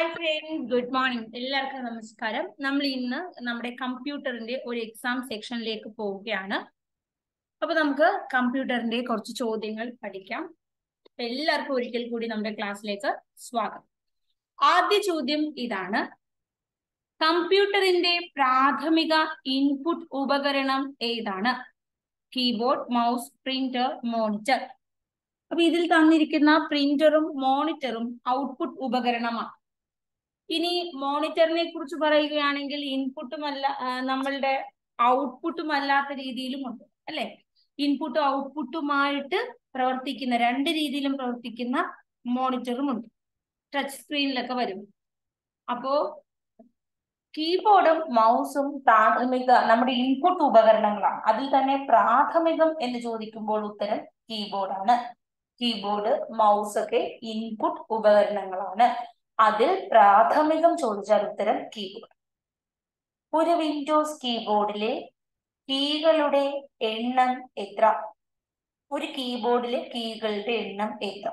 hi front good morning എല്ലാവർക്കും നമസ്കാരം നമ്മൾ ഇന്ന് നമ്മുടെ കമ്പ്യൂട്ടറിന്റെ ഒരു എക്സാം സെക്ഷനിലേക്ക് പോവുകയാണ് അപ്പൊ നമുക്ക് കമ്പ്യൂട്ടറിന്റെ കുറച്ച് ചോദ്യങ്ങൾ പഠിക്കാം എല്ലാവർക്കും ഒരിക്കൽ കൂടി നമ്മുടെ ക്ലാസ്സിലേക്ക് സ്വാഗതം ആദ്യ ചോദ്യം ഇതാണ് കമ്പ്യൂട്ടറിന്റെ പ്രാഥമിക ഇൻപുട്ട് ഉപകരണം ഏതാണ് കീബോർഡ് മൗസ് പ്രിന്റർ മോണിറ്റർ അപ്പൊ ഇതിൽ തന്നിരിക്കുന്ന പ്രിന്ററും മോണിറ്ററും ഔട്ട്പുട്ട് ഉപകരണമാണ് ഇനി മോണിറ്ററിനെ കുറിച്ച് പറയുകയാണെങ്കിൽ ഇൻപുട്ടുമല്ല നമ്മളുടെ ഔട്ട്പുട്ടും അല്ലാത്ത രീതിയിലുമുണ്ട് അല്ലെ ഇൻപുട്ടും ഔട്ട്പുട്ടുമായിട്ട് പ്രവർത്തിക്കുന്ന രണ്ട് രീതിയിലും പ്രവർത്തിക്കുന്ന മോണിറ്ററും ഉണ്ട് ടച്ച് സ്ക്രീനിലൊക്കെ വരും അപ്പോ കീബോർഡും മൗസും പ്രാഥമിക നമ്മുടെ ഇൻപുട്ട് ഉപകരണങ്ങളാണ് അതിൽ തന്നെ പ്രാഥമികം എന്ന് ചോദിക്കുമ്പോൾ ഉത്തരം കീബോർഡാണ് കീബോർഡ് മൗസ് ഒക്കെ ഇൻപുട്ട് ഉപകരണങ്ങളാണ് അതിൽ പ്രാഥമികം ചോദിച്ചാൽ ഉത്തരം കീബോർഡ് ഒരു വിൻഡോസ് കീബോർഡിലെ കീകളുടെ എണ്ണം എത്ര ഒരു കീബോർഡിലെ കീകളുടെ എണ്ണം എത്ര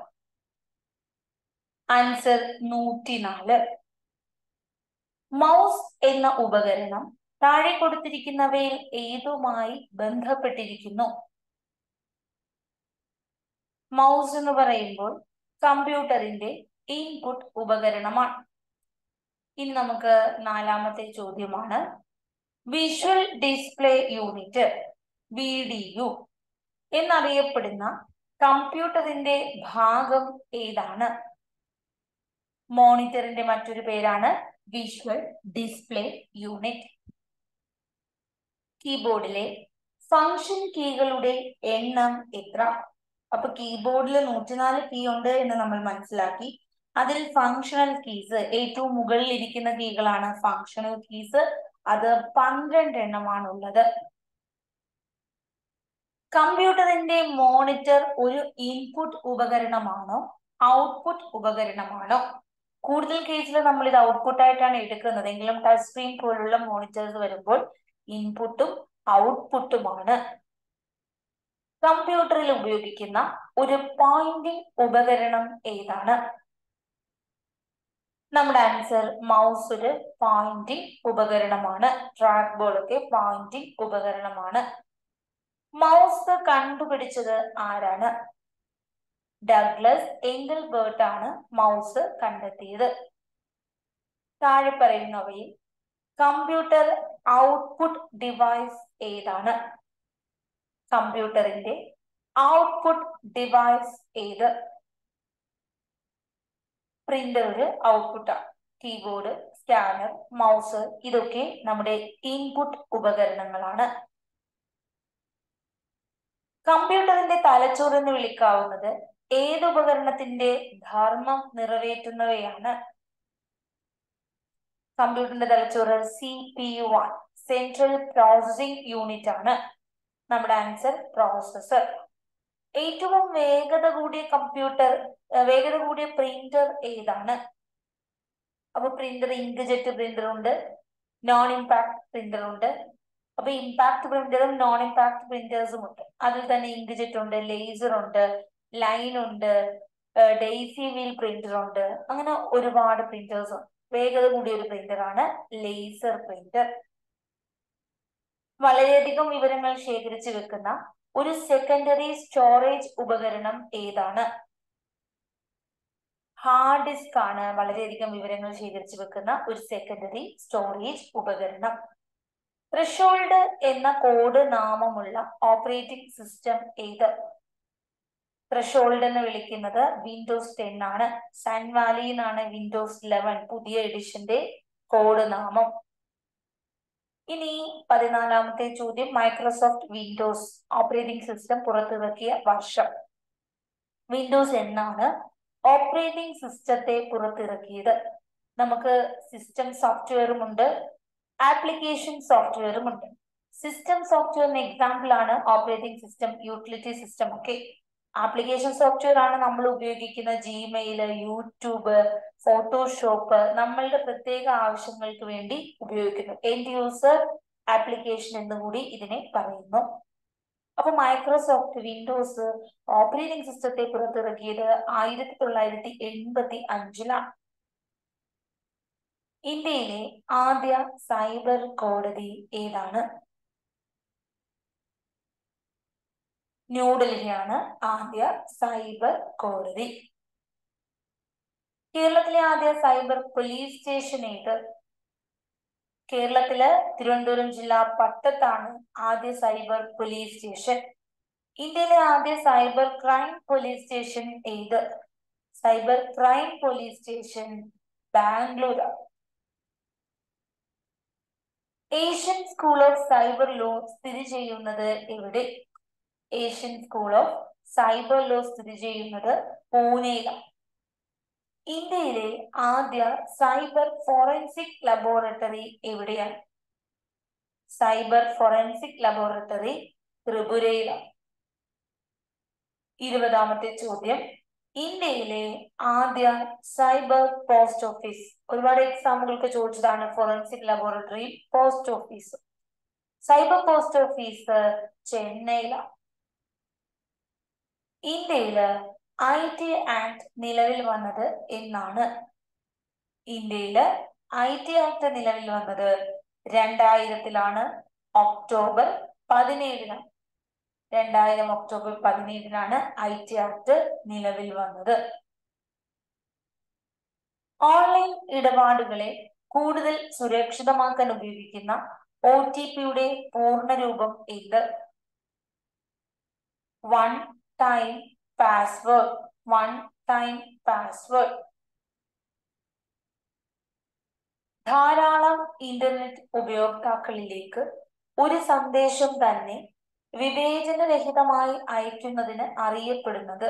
ആൻസർ നൂറ്റിനാല് മൗസ് എന്ന ഉപകരണം താഴെ കൊടുത്തിരിക്കുന്നവയിൽ ഏതുമായി ബന്ധപ്പെട്ടിരിക്കുന്നു മൗസ് എന്ന് പറയുമ്പോൾ കമ്പ്യൂട്ടറിന്റെ ഇൻപുട്ട് ഉപകരണമാണ് ഇനി നമുക്ക് നാലാമത്തെ ചോദ്യമാണ് visual display unit V D U എന്നറിയപ്പെടുന്ന കമ്പ്യൂട്ടറിന്റെ ഭാഗം ഏതാണ് മോണിറ്ററിന്റെ മറ്റൊരു പേരാണ് വിഷ്വൽ ഡിസ്പ്ലേ യൂണിറ്റ് കീബോർഡിലെ ഫങ്ഷൻ കീകളുടെ എണ്ണം എത്ര അപ്പൊ കീബോർഡിൽ നൂറ്റിനാല് കീ ഉണ്ട് എന്ന് നമ്മൾ മനസ്സിലാക്കി അതിൽ ഫങ്ഷണൽ കീസ് ഏറ്റവും മുകളിൽ ഇരിക്കുന്ന കീകളാണ് ഫങ്ഷണൽ കീസ് അത് പന്ത്രണ്ട് എണ്ണമാണ് ഉള്ളത് കമ്പ്യൂട്ടറിന്റെ മോണിറ്റർ ഒരു ഇൻപുട്ട് ഉപകരണമാണോ ഔട്ട്പുട്ട് ഉപകരണമാണോ കൂടുതൽ കേസിൽ നമ്മൾ ഇത് ഔട്ട്പുട്ട് ആയിട്ടാണ് എടുക്കുന്നത് എങ്കിലും ടച്ച് സ്ക്രീൻ പോലുള്ള മോണിറ്റേഴ്സ് വരുമ്പോൾ ഇൻപുട്ടും ഔട്ട്പുട്ടുമാണ് കമ്പ്യൂട്ടറിൽ ഉപയോഗിക്കുന്ന ഒരു പോയിന്റിംഗ് ഉപകരണം ഏതാണ് നമ്മുടെ ആൻസർ മൗസ് ഒരു പോയിന്റിംഗ് ഉപകരണമാണ് ട്രാക്ക് ബോൾ ഒക്കെ പോയിന്റിംഗ് ഉപകരണമാണ് മൗസ് കണ്ടുപിടിച്ചത് ആരാണ് ഡഗ്ലസ് എങ്കിൾബേർട്ട് ആണ് മൗസ് കണ്ടെത്തിയത് താഴെ പറയുന്നവയിൽ കമ്പ്യൂട്ടർ ഔട്ട്പുട്ട് ഡിവൈസ് ഏതാണ് കമ്പ്യൂട്ടറിന്റെ ഔട്ട്പുട്ട് ഡിവൈസ് ഏത് പ്രിന്റർ ഒരു ഔട്ട്പുട്ടാണ് കീബോർഡ് സ്കാനർ മൗസ് ഇതൊക്കെ നമ്മുടെ ഇൻപുട്ട് ഉപകരണങ്ങളാണ് കമ്പ്യൂട്ടറിന്റെ തലച്ചോറ് എന്ന് വിളിക്കാവുന്നത് ഏത് ഉപകരണത്തിന്റെ ധർമ്മം നിറവേറ്റുന്നവയാണ് കമ്പ്യൂട്ടറിന്റെ തലച്ചോറ് C P U one central processing unit ആണ് നമ്മുടെ ആൻസർ പ്രോസസർ ഏറ്റവും വേഗത കൂടിയ കമ്പ്യൂട്ടർ വേഗത കൂടിയ പ്രിന്റർ ഏതാണ് അപ്പൊ പ്രിന്റർ ഇങ്ക്ജെറ്റ് പ്രിന്റർ ഉണ്ട് നോൺ ഇമ്പാക്ട് പ്രിന്റർ ഉണ്ട് അപ്പൊ ഇമ്പാക്ട് പ്രിന്ററും നോൺ ഇമ്പാക്ട് പ്രിന്റേഴ്സും ഉണ്ട് അതിൽ തന്നെ ഇങ്ക്ജെറ്റ് ഉണ്ട് ലേസർ ഉണ്ട് ലൈൻ ഉണ്ട് ഡെയ്സി വീൽ പ്രിന്റർ ഉണ്ട് അങ്ങനെ ഒരുപാട് പ്രിന്റേഴ്സ് ഉണ്ട് വേഗത കൂടിയ ഒരു പ്രിന്റർ ആണ് ലേസർ പ്രിന്റർ വളരെയധികം വിവരങ്ങൾ ശേഖരിച്ചു വെക്കുന്ന ഒരു സെക്കൻഡറി സ്റ്റോറേജ് ഉപകരണം ഏതാണ് ഹാർഡ് ഡിസ്ക് ആണ് വളരെയധികം വിവരങ്ങൾ ശേഖരിച്ചു വെക്കുന്ന ഒരു സെക്കൻഡറി സ്റ്റോറേജ് ഉപകരണം ത്രഷോൾഡ് എന്ന കോഡ് നാമമുള്ള ഓപ്പറേറ്റിംഗ് സിസ്റ്റം ഏത് ത്രഷോൾഡ് എന്ന് വിളിക്കുന്നത് വിൻഡോസ് ടെൻ ആണ് സൺ വാലി എന്നാണ് വിൻഡോസ് ലെവൻ പുതിയ എഡിഷന്റെ കോഡ് നാമം ഇനി പതിനാലാമത്തെ ചോദ്യം മൈക്രോസോഫ്റ്റ് വിൻഡോസ് ഓപ്പറേറ്റിംഗ് സിസ്റ്റം പുറത്തിറക്കിയ വർഷം വിൻഡോസ് എന്നാണ് ഓപ്പറേറ്റിംഗ് സിസ്റ്റത്തെ പുറത്തിറക്കിയത് നമുക്ക് സിസ്റ്റം സോഫ്റ്റ്വെയറും ഉണ്ട് ആപ്ലിക്കേഷൻ സോഫ്റ്റ്വെയറും ഉണ്ട് സിസ്റ്റം സോഫ്റ്റ്വെയറിന് എക്സാമ്പിൾ ആണ് ഓപ്പറേറ്റിംഗ് സിസ്റ്റം യൂട്ടിലിറ്റി സിസ്റ്റം ഒക്കെ ആപ്ലിക്കേഷൻ സോഫ്റ്റ്വെയർ ആണ് നമ്മൾ ഉപയോഗിക്കുന്ന ജിമെയില് യൂട്യൂബ് ഫോട്ടോഷോപ്പ് നമ്മളുടെ പ്രത്യേക ആവശ്യങ്ങൾക്ക് വേണ്ടി ഉപയോഗിക്കുന്നു എൻഡ് യൂസർ ആപ്ലിക്കേഷൻ എന്നുകൂടി ഇതിനെ പറയുന്നു അപ്പൊ മൈക്രോസോഫ്റ്റ് വിൻഡോസ് ഓപ്പറേറ്റിംഗ് സിസ്റ്റത്തെ പുറത്തിറക്കിയത് ആയിരത്തി തൊള്ളായിരത്തി എൺപത്തി അഞ്ചിലാണ് ഇന്ത്യയിലെ ആദ്യ സൈബർ കോടതി ഏതാണ് ന്യൂഡൽഹിയാണ് ആദ്യ സൈബർ കോടതി കേരളത്തിലെ ആദ്യ സൈബർ പോലീസ് സ്റ്റേഷൻ ഏത് കേരളത്തില് തിരുവനന്തപുരം ജില്ല പട്ടത്താണ് ആദ്യ സൈബർ പോലീസ് സ്റ്റേഷൻ ഇന്ത്യയിലെ ആദ്യ സൈബർ ക്രൈം പോലീസ് സ്റ്റേഷൻ ഏത് cyber crime police station Bangalore Asian school of cyber law സ്ഥിതി ചെയ്യുന്നത് എവിടെ Asian school of cyber law സ്ഥിതി ചെയ്യുന്നത് പൂനെയിലാണ് ഇന്ത്യയിലെ ആദ്യ സൈബർ ഫോറൻസിക് ലബോറട്ടറി എവിടെയാണ് സൈബർ ഫോറൻസിക് ലബോറട്ടറി ത്രിപുരയിലാണ് ഇരുപതാമത്തെ ചോദ്യം ഇന്ത്യയിലെ ആദ്യ സൈബർ പോസ്റ്റ് ഓഫീസ് ഒരുപാട് എക്സാമ്പിൾക്ക് ചോദിച്ചതാണ് forensic laboratory post office cyber post office ചെന്നൈയിലാണ് ഇന്ത്യയില് ഐ ടി ആക്ട് നിലവിൽ വന്നത് എന്നാണ് ഇന്ത്യയില് ഐ ടി ആക്ട് നിലവിൽ വന്നത് രണ്ടായിരത്തിലാണ് ഒക്ടോബർ പതിനേഴിനാണ് രണ്ടായിരം ഒക്ടോബർ പതിനേഴിനാണ് ഐ ടി ആക്ട് നിലവിൽ വന്നത് ഓൺലൈൻ ഇടപാടുകളെ കൂടുതൽ സുരക്ഷിതമാക്കാൻ ഉപയോഗിക്കുന്ന ഒ ടി പിയുടെ പൂർണ്ണരൂപം ഏത് one time password one time password ധാരാളം ഇന്റർനെറ്റ് ഉപയോക്താക്കളിലേക്ക് ഒരു സന്ദേശം തന്നെ വിവേചനരഹിതമായി അയക്കുന്നതിന് അറിയപ്പെടുന്നത്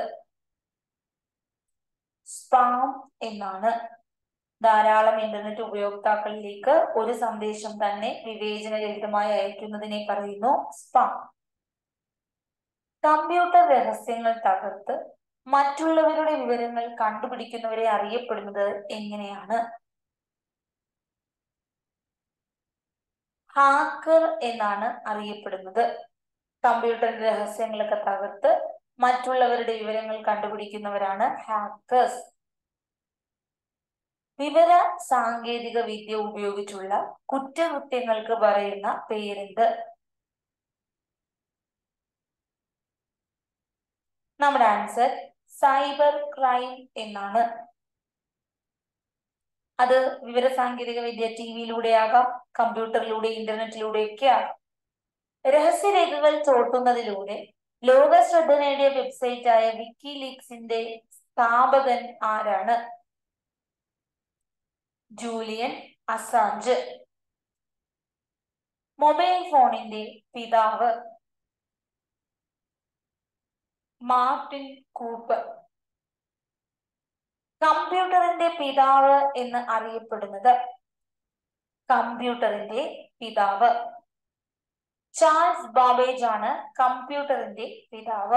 സ്പാം എന്നാണ് ധാരാളം ഇന്റർനെറ്റ് ഉപയോക്താക്കളിലേക്ക് ഒരു സന്ദേശം തന്നെ വിവേചനരഹിതമായി അയക്കുന്നതിനെ പറയുന്നു സ്പാം കമ്പ്യൂട്ടർ രഹസ്യങ്ങൾ തകർത്ത് മറ്റുള്ളവരുടെ വിവരങ്ങൾ കണ്ടുപിടിക്കുന്നവരെ അറിയപ്പെടുന്നത് എങ്ങനെയാണ് ഹാക്കർ എന്നാണ് അറിയപ്പെടുന്നത് കമ്പ്യൂട്ടർ രഹസ്യങ്ങളൊക്കെ തകർത്ത് മറ്റുള്ളവരുടെ വിവരങ്ങൾ കണ്ടുപിടിക്കുന്നവരാണ് ഹാക്കേഴ്സ് വിവര സാങ്കേതിക വിദ്യ ഉപയോഗിച്ചുള്ള കുറ്റകൃത്യങ്ങൾക്ക് പറയുന്ന പേരെന്ത് നമ്മുടെ ആൻസർ സൈബർ ക്രൈം എന്നാണ് അത് വിവര സാങ്കേതിക വിദ്യ ടി വിയിലൂടെയാകാം കമ്പ്യൂട്ടറിലൂടെ ഇന്റർനെറ്റിലൂടെയൊക്കെ ആകാം രഹസ്യരേഖകൾ ചോർത്തുന്നതിലൂടെ ലോക ശ്രദ്ധ നേടിയ വെബ്സൈറ്റ് ആയ വിക്കിലീക്സിന്റെ സ്ഥാപകൻ ആരാണ് ജൂലിയൻ അസാഞ്ച് മൊബൈൽ ഫോണിന്റെ പിതാവ് മാർട്ടിൻ കൂപ്പർ കമ്പ്യൂട്ടറിന്റെ പിതാവ് എന്ന് അറിയപ്പെടുന്നത് കമ്പ്യൂട്ടറിന്റെ പിതാവ് ചാൾസ് ബാബേജ് ആണ് കമ്പ്യൂട്ടറിന്റെ പിതാവ്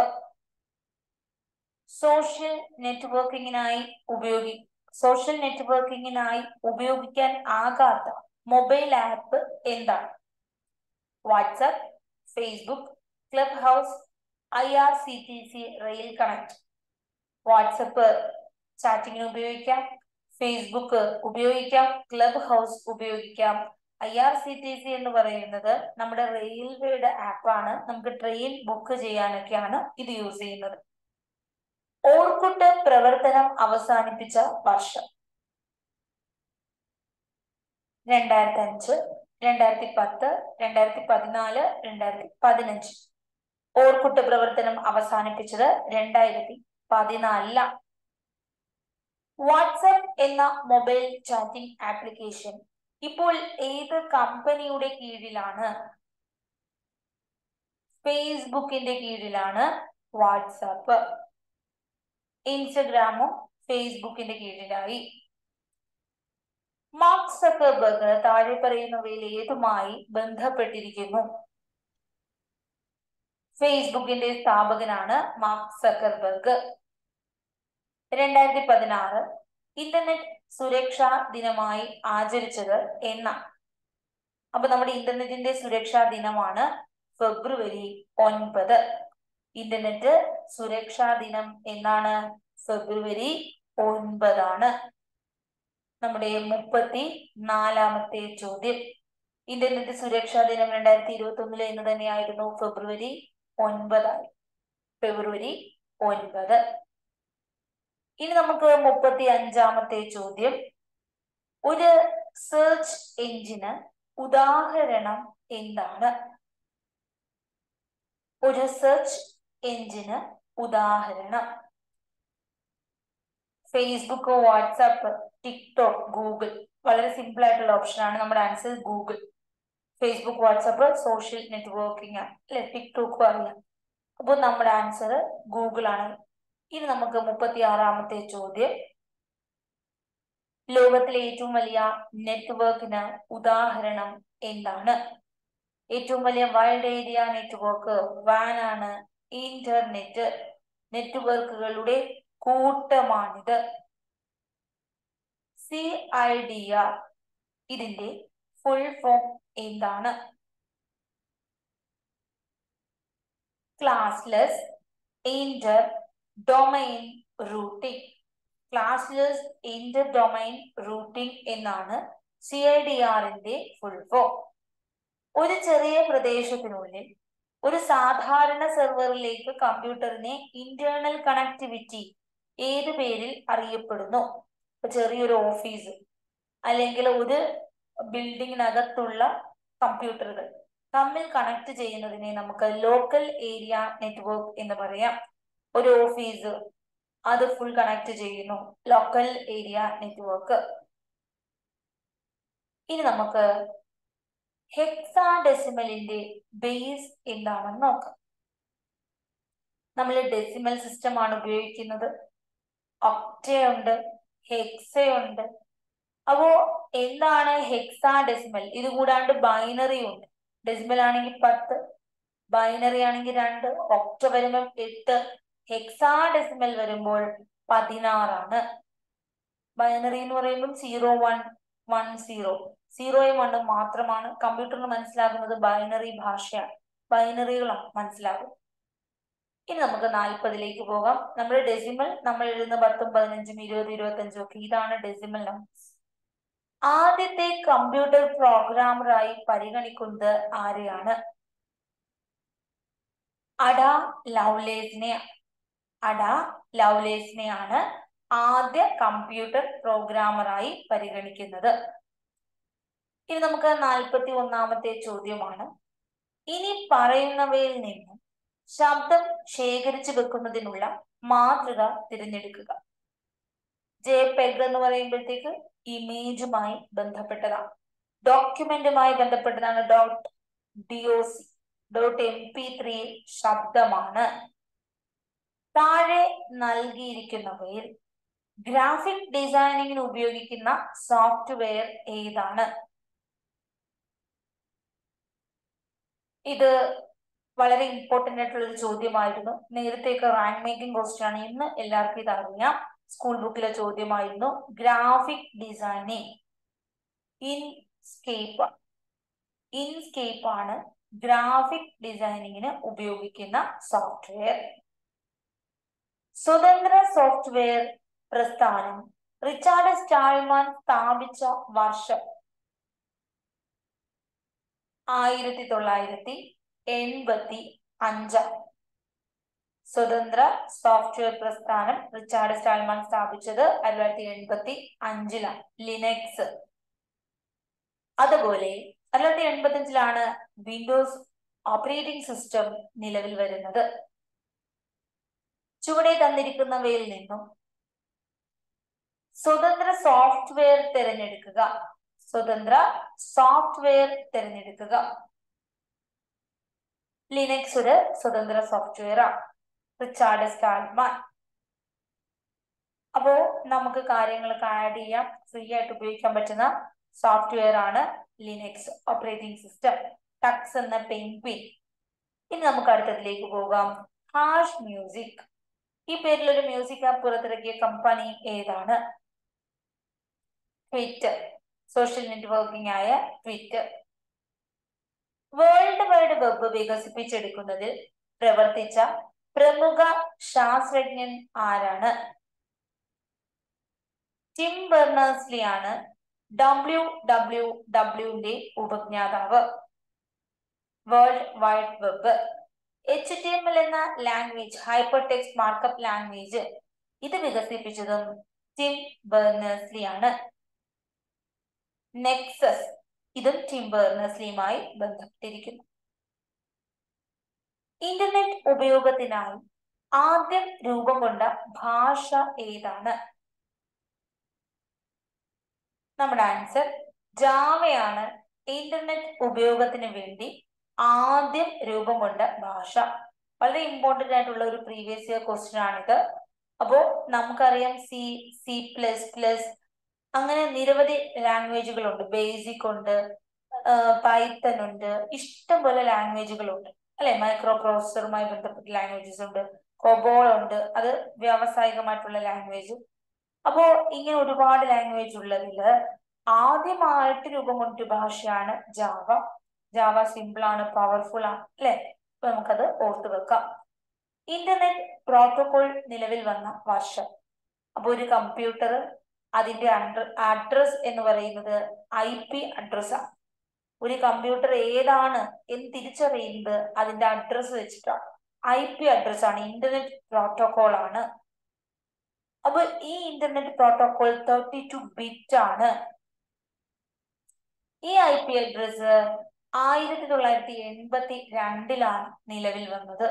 സോഷ്യൽ നെറ്റ്വർക്കിങ്ങിനായി ഉപയോഗി സോഷ്യൽ നെറ്റ്വർക്കിങ്ങിനായി ഉപയോഗിക്കാൻ ആകാത്ത മൊബൈൽ ആപ്പ് എന്താണ് WhatsApp Facebook Clubhouse I R C T C rail connect WhatsApp ചാറ്റിങ്ങിന് ഉപയോഗിക്കാം ഫേസ്ബുക്ക് ഉപയോഗിക്കാം ക്ലബ് ഹൗസ് ഉപയോഗിക്കാം I R C T C എന്ന് പറയുന്നത് നമ്മുടെ റെയിൽവേയുടെ ആപ്പാണ് നമുക്ക് ട്രെയിൻ ബുക്ക് ചെയ്യാനൊക്കെയാണ് ഇത് യൂസ് ചെയ്യുന്നത് ഓർക്കുട്ട് പ്രവർത്തനം അവസാനിപ്പിച്ച വർഷം രണ്ടായിരത്തി അഞ്ച് രണ്ടായിരത്തി പത്ത് രണ്ടായിരത്തി പതിനാല് രണ്ടായിരത്തി പതിനഞ്ച് ഓർക്കുട്ട് പ്രവർത്തനം അവസാനിപ്പിച്ചത് രണ്ടായിരത്തി പതിനാലിലാണ് വാട്സപ്പ് എന്ന മൊബൈൽ ചാറ്റിംഗ് ആപ്ലിക്കേഷൻ ഇപ്പോൾ ഏത് കമ്പനിയുടെ കീഴിലാണ് ഫേസ്ബുക്കിന്റെ കീഴിലാണ് വാട്സാപ്പ് ഇൻസ്റ്റഗ്രാമും ഫേസ്ബുക്കിന്റെ കീഴിലായി മാർക്ക് സക്കർബർഗ് താഴെ പറയുന്നവയിൽ ഏതുമായി ബന്ധപ്പെട്ടിരിക്കുന്നു ഫേസ്ബുക്കിന്റെ സ്ഥാപകനാണ് മാർക്ക് സക്കർബർഗ് രണ്ടായിരത്തി പതിനാറ് ഇന്റർനെറ്റ് സുരക്ഷാ ദിനമായി ആചരിച്ചത് എന്നാണ് അപ്പൊ നമ്മുടെ ഇന്റർനെറ്റിന്റെ സുരക്ഷാ ദിനമാണ് ഫെബ്രുവരി ഒൻപത് ഇന്റർനെറ്റ് സുരക്ഷാ ദിനം എന്നാണ് ഫെബ്രുവരി ഒൻപതാണ് നമ്മുടെ മുപ്പത്തി നാലാമത്തെ ചോദ്യം ഇന്റർനെറ്റ് സുരക്ഷാ ദിനം രണ്ടായിരത്തി ഇരുപത്തി ഒന്നില് എന്ന് തന്നെയായിരുന്നു ഫെബ്രുവരി ഒൻപതായി ഫെബ്രുവരി ഒൻപത് ഇനി നമുക്ക് മുപ്പത്തി അഞ്ചാമത്തെ ചോദ്യം ഒരു സെർച്ച് എഞ്ചിന് ഉദാഹരണം എന്താണ് ഒരു സെർച്ച് എഞ്ചിന് ഉദാഹരണം ഫേസ്ബുക്ക് വാട്സാപ്പ് ടിക്ടോക്ക് ഗൂഗിൾ വളരെ സിമ്പിൾ ആയിട്ടുള്ള ഓപ്ഷനാണ് നമ്മുടെ answer Google Facebook WhatsApp social networking അല്ലെ ടിക്ടോക്കും അറിയാം അപ്പോൾ നമ്മുടെ ആൻസർ ഗൂഗിൾ ആണ് ഇനി നമുക്ക് മുപ്പത്തി ആറാമത്തെ ചോദ്യം ലോകത്തിലെ ഏറ്റവും വലിയ നെറ്റ്വർക്കിന് ഉദാഹരണം എന്താണ് ഏറ്റവും വലിയ വൈൽഡ് ഏരിയ നെറ്റ്വർക്ക് വാൻ ആണ് ഇന്റർനെറ്റ് നെറ്റ്വർക്കുകളുടെ കൂട്ടമാണിത് സി ഐ ഡി ആർ ഇതിന്റെ ഫുൾ ഫോം എന്താണ് classless inter domain routing classless inter domain routing എന്നാണ് സി ഐ ഡി ആറിന്റെ ഫുൾ ഫോം ഒരു ചെറിയ പ്രദേശത്തിനുള്ളിൽ ഒരു സാധാരണ സെർവറിലേക്ക് കമ്പ്യൂട്ടറിനെ ഇന്റേണൽ കണക്ടിവിറ്റി ഏത് പേരിൽ അറിയപ്പെടുന്നു ചെറിയൊരു ഓഫീസ് അല്ലെങ്കിൽ ഒരു ബിൽഡിങ്ങിനകത്തുള്ള കമ്പ്യൂട്ടറുകൾ തമ്മിൽ കണക്ട് ചെയ്യുന്നതിനെ നമുക്ക് ലോക്കൽ ഏരിയ നെറ്റ്വർക്ക് എന്ന് പറയാം ഒരു ഓഫീസ് അത് ഫുൾ കണക്ട് ചെയ്യുന്നു ലോക്കൽ ഏരിയ നെറ്റ്വർക്ക് ഇനി നമുക്ക് ഹെക്സാ ഡെസിമലിന്റെ ബേസ് എന്താണെന്ന് നോക്കാം നമ്മൾ ഡെസിമൽ സിസ്റ്റം ആണ് ഉപയോഗിക്കുന്നത് ഒക്ടയുണ്ട് ഹെക്സയുണ്ട് അപ്പോ എന്താണ് ഹെക്സാ ഡെസിമൽ ഇത് കൂടാണ്ട് ബൈനറി ഉണ്ട് ഡെസിമൽ ആണെങ്കിൽ പത്ത് ബൈനറി ആണെങ്കിൽ രണ്ട് ഒക്ട വരുമ്പോൾ എട്ട് ഹെക്സാ ഡെസിമൽ വരുമ്പോൾ പതിനാറാണ് ബൈനറി എന്ന് പറയുമ്പോൾ സീറോ വൺ വൺ സീറോ സീറോയും വണ്ണും മാത്രമാണ് കമ്പ്യൂട്ടറിന് മനസ്സിലാകുന്നത് ബൈനറി ഭാഷയാണ് ബൈനറികളും മനസ്സിലാകും ഇനി നമുക്ക് നാൽപ്പതിലേക്ക് പോകാം നമ്മുടെ ഡെസിമൽ നമ്മൾ എഴുതുന്ന പത്തും പതിനഞ്ചും ഇരുപത് ഇരുപത്തി അഞ്ചും ഒക്കെ ഇതാണ് ഡെസിമൽ നമ്പേഴ്സ് ആദ്യത്തെ കമ്പ്യൂട്ടർ പ്രോഗ്രാമറായി പരിഗണിക്കുന്നത് ആരെയാണ് അഡ ലൗലേസിനെ അഡ ലൗലേസിനെയാണ് ആദ്യ കമ്പ്യൂട്ടർ പ്രോഗ്രാമറായി പരിഗണിക്കുന്നത് ഇനി നമുക്ക് നാൽപ്പത്തി ഒന്നാമത്തെ ചോദ്യമാണ് ഇനി പറയുന്നവയിൽ നിന്നും ശബ്ദം ശേഖരിച്ചു വെക്കുന്നതിനുള്ള മാതൃക തിരഞ്ഞെടുക്കുക ജെ പെഗ് എന്ന് പറയുമ്പോഴത്തേക്ക് ഇമേജുമായി ബന്ധപ്പെട്ടതാണ് ഡോക്യുമെന്റുമായി ബന്ധപ്പെട്ടതാണ് dot D O C dot M P three ശബ്ദമാണ് താഴെ നൽകിയിരിക്കുന്നവയിൽ ഗ്രാഫിക് ഡിസൈനിങ്ങിന് ഉപയോഗിക്കുന്ന സോഫ്റ്റ്വെയർ ഏതാണ് ഇത് വളരെ ഇമ്പോർട്ടന്റ് ആയിട്ടുള്ള ഒരു ചോദ്യമായിരുന്നു നേരത്തെയൊക്കെ റാങ്ക് മേക്കിംഗ് ക്വസ്റ്റ്യൻ ആണ് ഇന്ന് എല്ലാവർക്കും ഇത് അറിയാം സ്കൂൾ ബുക്കിലെ ചോദ്യമായിരുന്നു ഗ്രാഫിക് ഡിസൈനിങ് ഇൻസ്കേപ്പ് ഇൻസ്കേപ്പ് ആണ് ഗ്രാഫിക് ഡിസൈനിങ്ങിന് ഉപയോഗിക്കുന്ന സോഫ്റ്റ്വെയർ സ്വതന്ത്ര സോഫ്റ്റ്വെയർ പ്രസ്ഥാനം റിച്ചാർഡ് സ്റ്റാൾമാൻ സ്ഥാപിച്ച വർഷം ആയിരത്തി തൊള്ളായിരത്തി എൺപത്തി അഞ്ചാം സ്വതന്ത്ര സോഫ്റ്റ്വെയർ പ്രസ്ഥാനം റിച്ചാർഡ് സ്റ്റാൾമാൻ സ്ഥാപിച്ചത് ആയിരത്തി തൊള്ളായിരത്തി എൺപത്തി അഞ്ചിലാണ് ലിനക്സ് അതുപോലെ ആയിരത്തി തൊള്ളായിരത്തി എൺപത്തി അഞ്ചിലാണ് വിൻഡോസ് ഓപ്പറേറ്റിംഗ് സിസ്റ്റം നിലവിൽ വരുന്നത് ചുവടെ തന്നിരിക്കുന്നവയിൽ നിന്നും സ്വതന്ത്ര സോഫ്റ്റ്വെയർ തിരഞ്ഞെടുക്കുക സ്വതന്ത്ര സോഫ്റ്റ്വെയർ തിരഞ്ഞെടുക്കുക ലിനക്സ് ഒരു സ്വതന്ത്ര സോഫ്റ്റ്വെയർ ആണ് റിച്ചാർഡ് സ്റ്റാൾമാൻ അപ്പോ നമുക്ക് കാര്യങ്ങളൊക്കെ ആഡ് ചെയ്യാം ഫ്രീ ആയിട്ട് ഉപയോഗിക്കാൻ പറ്റുന്ന സോഫ്റ്റ്വെയർ ആണ് ലിനക്സ് ഓപ്പറേറ്റിംഗ് സിസ്റ്റം ടക്സ് എന്ന പെൻപിൻ ഇനി നമുക്ക് അടുത്തതിലേക്ക് പോകാം ഹാഷ് മ്യൂസിക് ഈ പേരിൽ ഒരു മ്യൂസിക് ആപ്പ് പുറത്തിറക്കിയ കമ്പനി ഏതാണ് ട്വിറ്റർ സോഷ്യൽ നെറ്റ്വർക്കിംഗ് ആയ ട്വിറ്റർ വേൾഡ് വൈഡ് വെബ് വികസിപ്പിച്ചെടുക്കുന്നതിൽ പ്രവർത്തിച്ച പ്രമുഖ ശാസ്ത്രജ്ഞൻ ആരാണ് ടിം ബെർണേഴ്സ്ലി ആണ് ഡബ്ല്യു ഡബ്ല്യു ഡബ്ല്യുവിന്റെ ഉപജ്ഞാതാവ് world wide web H T M L എന്ന language hyper text markup language ഇത് വികസിപ്പിച്ചതും ടിം ബെർണേഴ്സ്ലി ആണ് നെക്സസ് ഇതും ടിം ബെർണേഴ്സ്ലിയുമായി ബന്ധപ്പെട്ടിരിക്കുന്നു ഇന്റർനെറ്റ് ഉപയോഗത്തിനായി ആദ്യം രൂപം കൊണ്ട ഭാഷ ഏതാണ് നമ്മുടെ ആൻസർ ജാവയാണ് ഇന്റർനെറ്റ് ഉപയോഗത്തിന് വേണ്ടി ആദ്യം രൂപം കൊണ്ട ഭാഷ വളരെ ഇമ്പോർട്ടന്റ് ആയിട്ടുള്ള ഒരു പ്രീവിയസ് ഇയർ ക്വസ്റ്റ്യൻ ആണിത് അപ്പോ നമുക്കറിയാം സി സി പ്ലസ് പ്ലസ് അങ്ങനെ നിരവധി ലാംഗ്വേജുകളുണ്ട് ബേസിക് ഉണ്ട് പൈത്തൺ ഉണ്ട് ഇഷ്ടംപോലെ ലാംഗ്വേജുകളുണ്ട് അല്ലെ മൈക്രോ പ്രോസസറുമായി ബന്ധപ്പെട്ട ലാംഗ്വേജസ് ഉണ്ട് കൊബോൾ ഉണ്ട് അത് വ്യാവസായികമായിട്ടുള്ള ലാംഗ്വേജ് അപ്പോ ഇങ്ങനെ ഒരുപാട് ലാംഗ്വേജ് ഉള്ളതില് ആദ്യമായിട്ട് രൂപം കൊണ്ട ഭാഷയാണ് ജാവ ജാവ സിമ്പിൾ ആണ് പവർഫുൾ ആണ് അല്ലെ അപ്പൊ നമുക്കത് ഓർത്തു വെക്കാം ഇന്റർനെറ്റ് പ്രോട്ടോകോൾ നിലവിൽ വന്ന വർഷം അപ്പൊ ഒരു കമ്പ്യൂട്ടർ അതിന്റെ അഡ്രസ് എന്ന് പറയുന്നത് ഐ പി അഡ്രസ് ആണ് ഒരു കമ്പ്യൂട്ടർ ഏതാണ് എന്ന് തിരിച്ചറിയുന്നത് അതിന്റെ അഡ്രസ് വെച്ചിട്ടാണ് ഐ പി അഡ്രസ് ആണ് ഇന്റർനെറ്റ് പ്രോട്ടോകോൾ ആണ് അപ്പൊ ഈ internet protocol thirty two bit ആണ് ഈ ഐ പി അഡ്രസ് ആയിരത്തി തൊള്ളായിരത്തി എൺപത്തി രണ്ടിലാണ് നിലവിൽ വന്നത്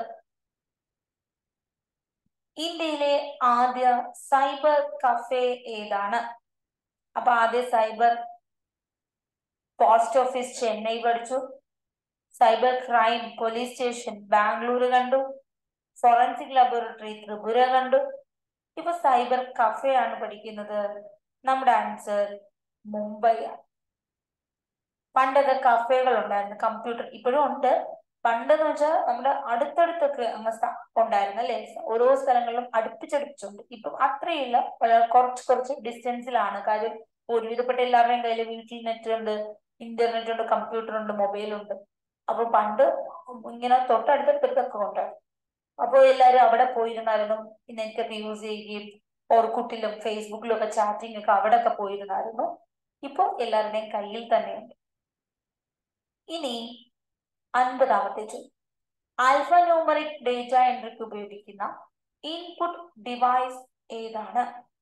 ഇന്ത്യയിലെ ആദ്യ സൈബർ കഫേ ഏതാണ് അപ്പൊ ആദ്യ സൈബർ പോസ്റ്റ് ഓഫീസ് ചെന്നൈ പഠിച്ചു cyber crime police station Bangalore കണ്ടു ഫോറൻസിക് ലബോറട്ടറി ത്രിപുര കണ്ടു ഇപ്പൊ സൈബർ കഫേ ആണ് പഠിക്കുന്നത് നമ്മുടെ ആൻസർ മുംബൈ ആണ് പണ്ടൊക്കെ കഫേകൾ ഉണ്ടായിരുന്നു കമ്പ്യൂട്ടർ ഇപ്പോഴും ഉണ്ട് പണ്ടെന്ന് വെച്ചാൽ നമ്മുടെ അടുത്തടുത്തൊക്കെ അങ്ങ് ഉണ്ടായിരുന്നു അല്ലെ ഓരോ സ്ഥലങ്ങളിലും അടുപ്പിച്ചടുപ്പിച്ചുണ്ട് ഇപ്പം അത്രയില്ല കുറച്ച് കുറച്ച് ഡിസ്റ്റൻസിലാണ് കാര്യം ഒരുവിധപ്പെട്ട എല്ലാവരുടെയും കയ്യിൽ വീട്ടിൽ നെറ്റ് ഉണ്ട് ഇന്റർനെറ്റ് ഉണ്ട് കമ്പ്യൂട്ടർ ഉണ്ട് മൊബൈൽ ഉണ്ട് അപ്പൊ പണ്ട് ഇങ്ങനെ തൊട്ടടുത്തടുത്തൊക്കെ ഉണ്ടായിരുന്നു അപ്പോൾ എല്ലാവരും അവിടെ പോയിരുന്നായിരുന്നു നെറ്റൊക്കെ യൂസ് ചെയ്യുകയും ഓർക്കുട്ടിലും ഫേസ്ബുക്കിലും ഒക്കെ ചാറ്റിംഗ് ഒക്കെ അവിടെ ഒക്കെ പോയിരുന്നായിരുന്നു ഇപ്പോൾ എല്ലാവരുടെയും കയ്യിൽ തന്നെയുണ്ട് ഇനി അൻപതാമത്തെ ചോദ്യം ആൽഫ ന്യൂമറിക് ഡേറ്റ എൻട്രിക്ക് ഉപയോഗിക്കുന്ന ഇൻപുട്ട് ഡിവൈസ് ഏതാണ്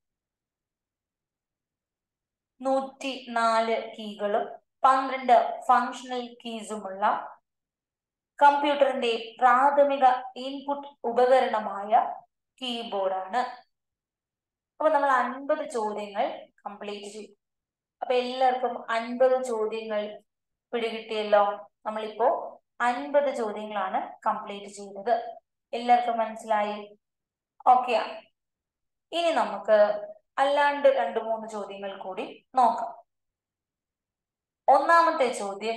നൂറ്റി നാല് കീകളും പന്ത്രണ്ട് ഫങ്ഷണൽ കീസുമുള്ള കമ്പ്യൂട്ടറിന്റെ പ്രാഥമിക ഇൻപുട്ട് ഉപകരണമായ കീബോർഡാണ് അപ്പൊ നമ്മൾ അൻപത് ചോദ്യങ്ങൾ കംപ്ലീറ്റ് ചെയ്യും അപ്പൊ എല്ലാവർക്കും അൻപത് ചോദ്യങ്ങൾ പിടികിട്ടിയല്ലോ നമ്മളിപ്പോ അൻപത് ചോദ്യങ്ങളാണ് കംപ്ലീറ്റ് ചെയ്തത് എല്ലാവർക്കും മനസ്സിലായി ഓക്കെ ഇനി നമുക്ക് അല്ലാണ്ട് രണ്ട് മൂന്ന് ചോദ്യങ്ങൾ കൂടി നോക്കാം ഒന്നാമത്തെ ചോദ്യം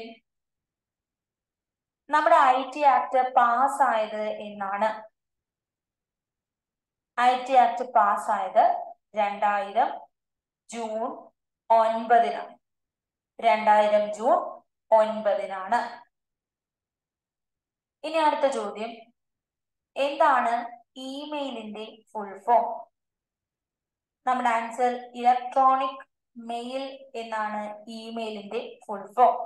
നമ്മുടെ ഐ ടി ആക്ട് പാസ്സായത് എന്നാണ് ഐ ടി ആക്ട് പാസ്സായത് രണ്ടായിരം ജൂൺ ഒൻപതിനാണ് രണ്ടായിരം ജൂൺ ഒൻപതിനാണ് ഇനി അടുത്ത ചോദ്യം എന്താണ് ഇമെയിലിന്റെ ഫുൾ ഫോം നമ്മുടെ ആൻസർ ഇലക്ട്രോണിക് മെയിൽ എന്നാണ് ഇമെയിലിന്റെ ഫുൾ ഫോം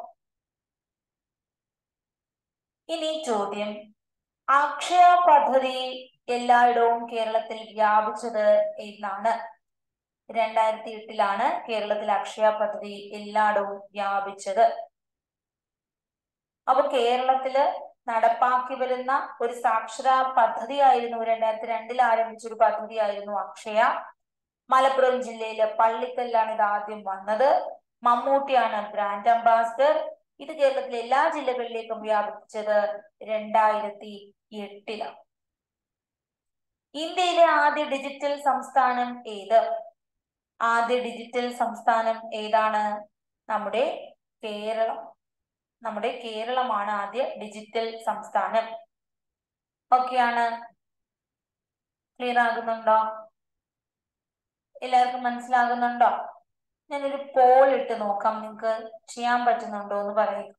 ഇനി ചോദ്യം അക്ഷയ പദ്ധതി എല്ലായിടവും കേരളത്തിൽ വ്യാപിച്ചത് എന്നാണ് രണ്ടായിരത്തി എട്ടിലാണ് കേരളത്തിൽ അക്ഷയ പദ്ധതി എല്ലായിടവും വ്യാപിച്ചത് അപ്പൊ കേരളത്തില് നടപ്പാക്കി വരുന്ന ഒരു സാക്ഷരതാ പദ്ധതിയായിരുന്നു രണ്ടായിരത്തി രണ്ടിൽ ആരംഭിച്ച ഒരു പദ്ധതിയായിരുന്നു അക്ഷയ മലപ്പുറം ജില്ലയിലെ പള്ളിക്കല്ലാണ് ഇത് ആദ്യം വന്നത് മമ്മൂട്ടിയാണ് ബ്രാൻഡ് അംബാസിഡർ ഇത് കേരളത്തിലെ എല്ലാ ജില്ലകളിലേക്കും വ്യാപിച്ചത് രണ്ടായിരത്തി എട്ടിലാണ് ഇന്ത്യയിലെ ആദ്യ ഡിജിറ്റൽ സംസ്ഥാനം ഏത് ആദ്യ ഡിജിറ്റൽ സംസ്ഥാനം ഏതാണ് നമ്മുടെ കേരളം നമ്മുടെ കേരളമാണ് ആദ്യ ഡിജിറ്റൽ സംസ്ഥാനം ഓക്കെയാണ് ക്ലിയർ ആകുന്നുണ്ടോ എല്ലാവർക്കും മനസ്സിലാകുന്നുണ്ടോ ഞാനൊരു പോൾ ഇട്ട് നോക്കാം നിങ്ങൾക്ക് ചെയ്യാൻ പറ്റുന്നുണ്ടോ എന്ന് പറയും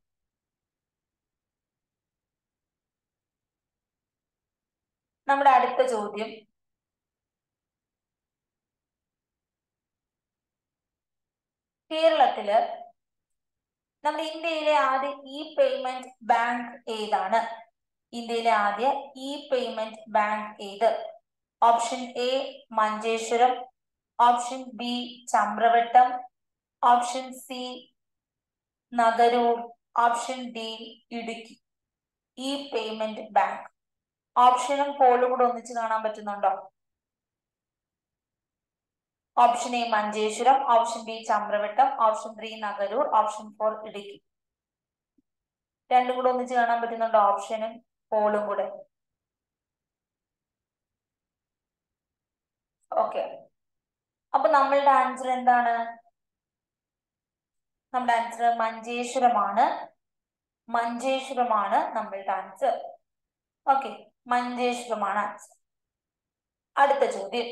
നമ്മുടെ അടുത്ത ചോദ്യം കേരളത്തില് നമ്മുടെ ഇന്ത്യയിലെ ആദ്യ ഇ പേയ്മെന്റ് ബാങ്ക് ഏതാണ് ഇന്ത്യയിലെ ആദ്യ ഇ പേയ്മെന്റ് ബാങ്ക് ഏത് option A Manjeshwaram option B Chamravattam option C Nagaroor option D Idukki e payment bank ഓപ്ഷനും പോളും കൂടെ ഒന്നിച്ച് കാണാൻ പറ്റുന്നുണ്ടോ option A Manjeshwaram option B Chamravattam option three Nagaroor option four Idukki രണ്ടും കൂടെ ഒന്നിച്ച് കാണാൻ പറ്റുന്നുണ്ടോ ഓപ്ഷനും പോളും കൂടെ ഓക്കെ അപ്പൊ നമ്മളുടെ ആൻസർ എന്താണ് നമ്മുടെ ആൻസർ മഞ്ചേശ്വരമാണ് മഞ്ചേശ്വരമാണ് നമ്മളുടെ ആൻസർ ഓക്കെ മഞ്ചേശ്വരമാണ് ആൻസർ അടുത്ത ചോദ്യം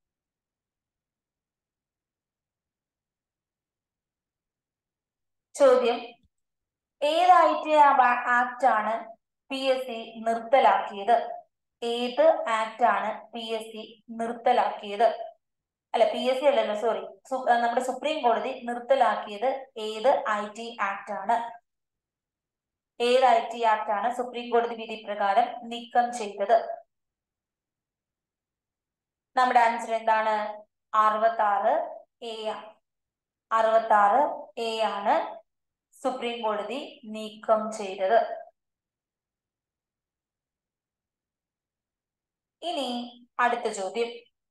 ചോദ്യം ഏത് ഐ ടി ആക്ട് ആണ് പി എസ് സി നിർത്തലാക്കിയത് ഏത് ആക്ട് ആണ് പി എസ് സി നിർത്തലാക്കിയത് അല്ല പി എസ് സി അല്ലല്ലോ സോറി നമ്മുടെ സുപ്രീം കോടതി നിർത്തലാക്കിയത് ഏത് ഐ ടി ആക്ട് ആണ് ഏത് ഐ ടി ആക്ട് ആണ് സുപ്രീം കോടതി വിധി പ്രകാരം നീക്കം ചെയ്തത് നമ്മുടെ ആൻസർ എന്താണ് അറുപത്തി ആറ് എ ആണ് അറുപത്തി ആറ് എ ആണ് സുപ്രീം കോടതി നീക്കം ചെയ്തത് ഇനി അടുത്ത ചോദ്യം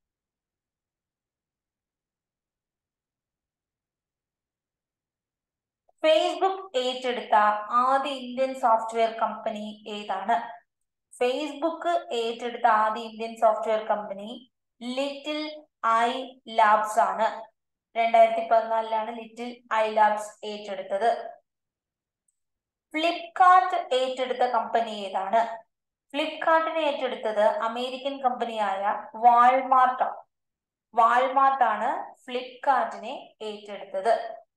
ഫേസ്ബുക്ക് ഏറ്റെടുത്ത ആദ്യ ഇന്ത്യൻ സോഫ്റ്റ്വെയർ കമ്പനി ഏതാണ് ഫേസ്ബുക്ക് ഏറ്റെടുത്ത ആദ്യ Indian software company little I labs ആണ് രണ്ടായിരത്തി പതിനാലിലാണ് ലിറ്റിൽ ഐ ലാബ്സ് ഏറ്റെടുത്തത് ഫ്ലിപ്കാർട്ട് ഏറ്റെടുത്ത കമ്പനി ഏതാണ് ഫ്ലിപ്കാർട്ടിനെ ഏറ്റെടുത്തത് അമേരിക്കൻ കമ്പനിയായ വാൾമാർട്ട് വാൾമാർട്ട് ആണ് ഫ്ലിപ്കാർട്ടിനെ ഏറ്റെടുത്തത്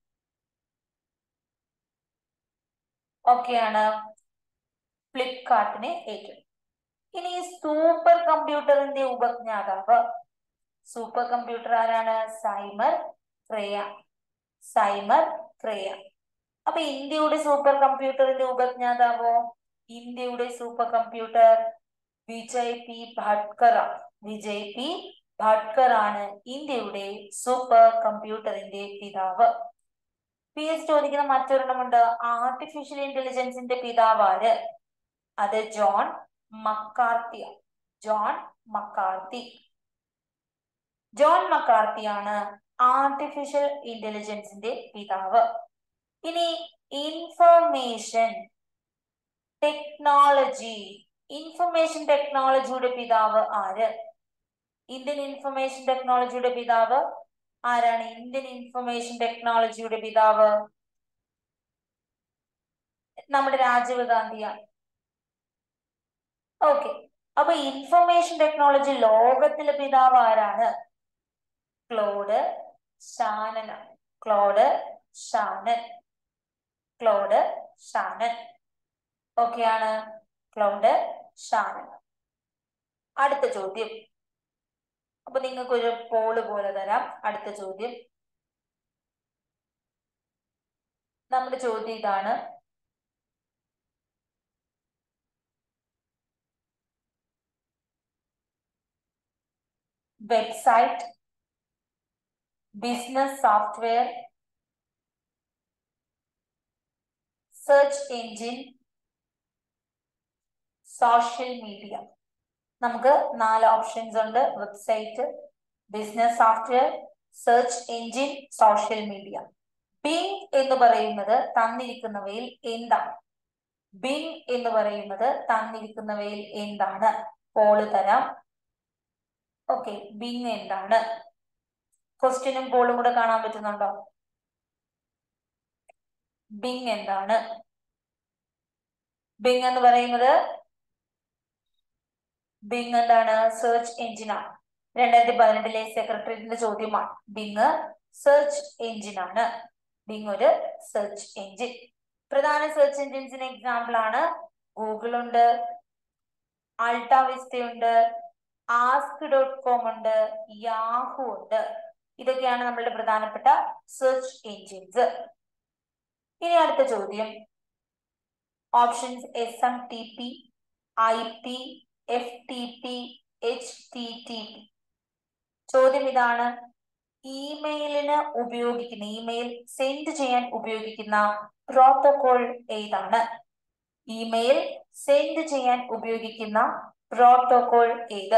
ഓക്കെയാണ് ഫ്ലിപ്കാർട്ടിനെ ഏറ്റെടുത്തത് ഇനി സൂപ്പർ കമ്പ്യൂട്ടറിന്റെ ഉപജ്ഞാതാവ് സൂപ്പർ കമ്പ്യൂട്ടർ ആരാണ് സൈമർ ക്രേയ സൈമർ ക്രേയ അപ്പൊ ഇന്ത്യയുടെ സൂപ്പർ കമ്പ്യൂട്ടറിന്റെ ഉപജ്ഞാതാവോ ഇന്ത്യയുടെ super computer Vijay P Bhatkar Vijay P Bhatkar ആണ് ഇന്ത്യയുടെ സൂപ്പർ കമ്പ്യൂട്ടറിന്റെ പിതാവ് പി എസ് ചോദിക്കുന്ന മറ്റൊരെണ്ണമുണ്ട് ആർട്ടിഫിഷ്യൽ ഇന്റലിജൻസിന്റെ പിതാവ് ആര് അത് John McCarthy John McCarthy John മക്കാർത്തിയാണ് ആർട്ടിഫിഷ്യൽ ഇന്റലിജൻസിന്റെ പിതാവ് ഇനി ഇൻഫർമേഷൻ ടെക്നോളജി ഇൻഫർമേഷൻ ടെക്നോളജിയുടെ പിതാവ് ആര് ഇന്ത്യൻ ഇൻഫർമേഷൻ ടെക്നോളജിയുടെ പിതാവ് ആരാണ് ഇന്ത്യൻ ഇൻഫർമേഷൻ ടെക്നോളജിയുടെ പിതാവ് നമ്മുടെ രാജീവ് ഗാന്ധിയാണ് ഓക്കെ അപ്പൊ ഇൻഫർമേഷൻ ടെക്നോളജി ലോകത്തിലെ പിതാവ് ആരാണ് Claude Shannon Claude Shannon Claude Shannon ഓക്കെയാണ് ക്ലൗഡ് ഷാനൻ അടുത്ത ചോദ്യം അപ്പൊ നിങ്ങൾക്ക് ഒരു പോള് പോലെ തരാം അടുത്ത ചോദ്യം നമ്മുടെ ചോദ്യം ഇതാണ് website business software search engine social media നമുക്ക് നാല് ഓപ്ഷൻസ് ഉണ്ട് website business software search engine social media Bing എന്ന് പറയുന്നത് തന്നിരിക്കുന്നവയിൽ എന്താണ് ബിങ് എന്ന് പറയുന്നത് തന്നിരിക്കുന്നവയിൽ എന്താണ് പോള് തരാം ഓക്കെ ബിങ് എന്താണ് ക്വസ്റ്റ്യനും പോളും കൂടെ കാണാൻ പറ്റുന്നുണ്ടോ ബിങ് എന്താണ് ബിങ് എന്ന് പറയുന്നത് ബിങ് എന്താണ് സെർച്ച് എഞ്ചിനാണ് രണ്ടായിരത്തി പതിനെട്ടിലെ സെക്രട്ടേറിയറ്റിന്റെ ചോദ്യമാണ് ബിങ് സെർച്ച് എഞ്ചിനാണ് ബിങ് ഒരു സെർച്ച് എഞ്ചിൻ പ്രധാന സെർച്ച് എഞ്ചിൻസിന് എക്സാമ്പിൾ ആണ് ഗൂഗിൾ ഉണ്ട് അൾട്ടാവിസ്റ്റ ഉണ്ട് ആസ്ക് ഡോട്ട് കോം ഉണ്ട് യാഹു ഉണ്ട് ഇതൊക്കെയാണ് നമ്മളുടെ പ്രധാനപ്പെട്ട സെർച്ച് എൻജിൻസ് ഇനി അടുത്ത ചോദ്യം options S M T P I P F T P H T T P ചോദ്യം ഇതാണ് ഇമെയിലിന് ഉപയോഗിക്കുന്ന ഇമെയിൽ സെൻഡ് ചെയ്യാൻ ഉപയോഗിക്കുന്ന പ്രോട്ടോകോൾ ഏതാണ് ഇമെയിൽ സെൻഡ് ചെയ്യാൻ ഉപയോഗിക്കുന്ന പ്രോട്ടോകോൾ ഏത്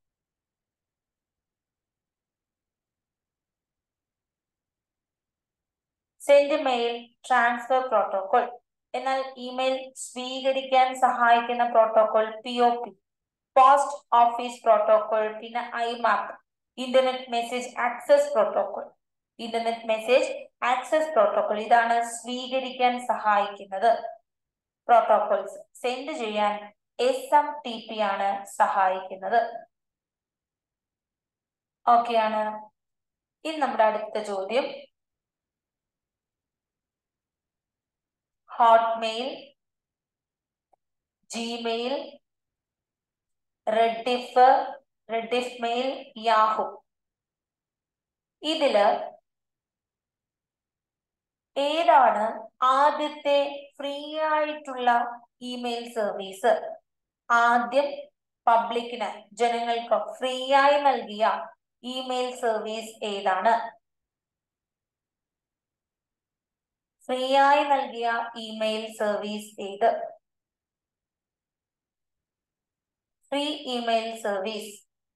സെൻഡ് മെയിൽ ട്രാൻസ്ഫർ പ്രോട്ടോകോൾ എന്നാൽ ഇമെയിൽ സ്വീകരിക്കാൻ സഹായിക്കുന്ന protocol P O P post office protocol പിന്നെ IMAP internet message access protocol internet message access protocol ഇതാണ് സ്വീകരിക്കാൻ സഹായിക്കുന്നത് പ്രോട്ടോകോൾസ് സെൻഡ് ചെയ്യാൻ എസ് എം ടി പി ആണ് സഹായിക്കുന്നത് ഓക്കെയാണ് ഇനി നമ്മുടെ അടുത്ത ചോദ്യം Hotmail Gmail Rediff Rediff mail Yahoo ഇതില് ഏതാണ് ആദ്യത്തെ ഫ്രീ ആയിട്ടുള്ള ഇമെയിൽ സർവീസ് ആദ്യം പബ്ലിക്കിന് ജനങ്ങൾക്ക് ഫ്രീ ആയി നൽകിയ ഇമെയിൽ സർവീസ് ഏതാണ് ഫ്രീ ആയി നൽകിയ ഇമെയിൽ സർവീസ് ഏത് ഫ്രീ ഇമെയിൽ സർവീസ്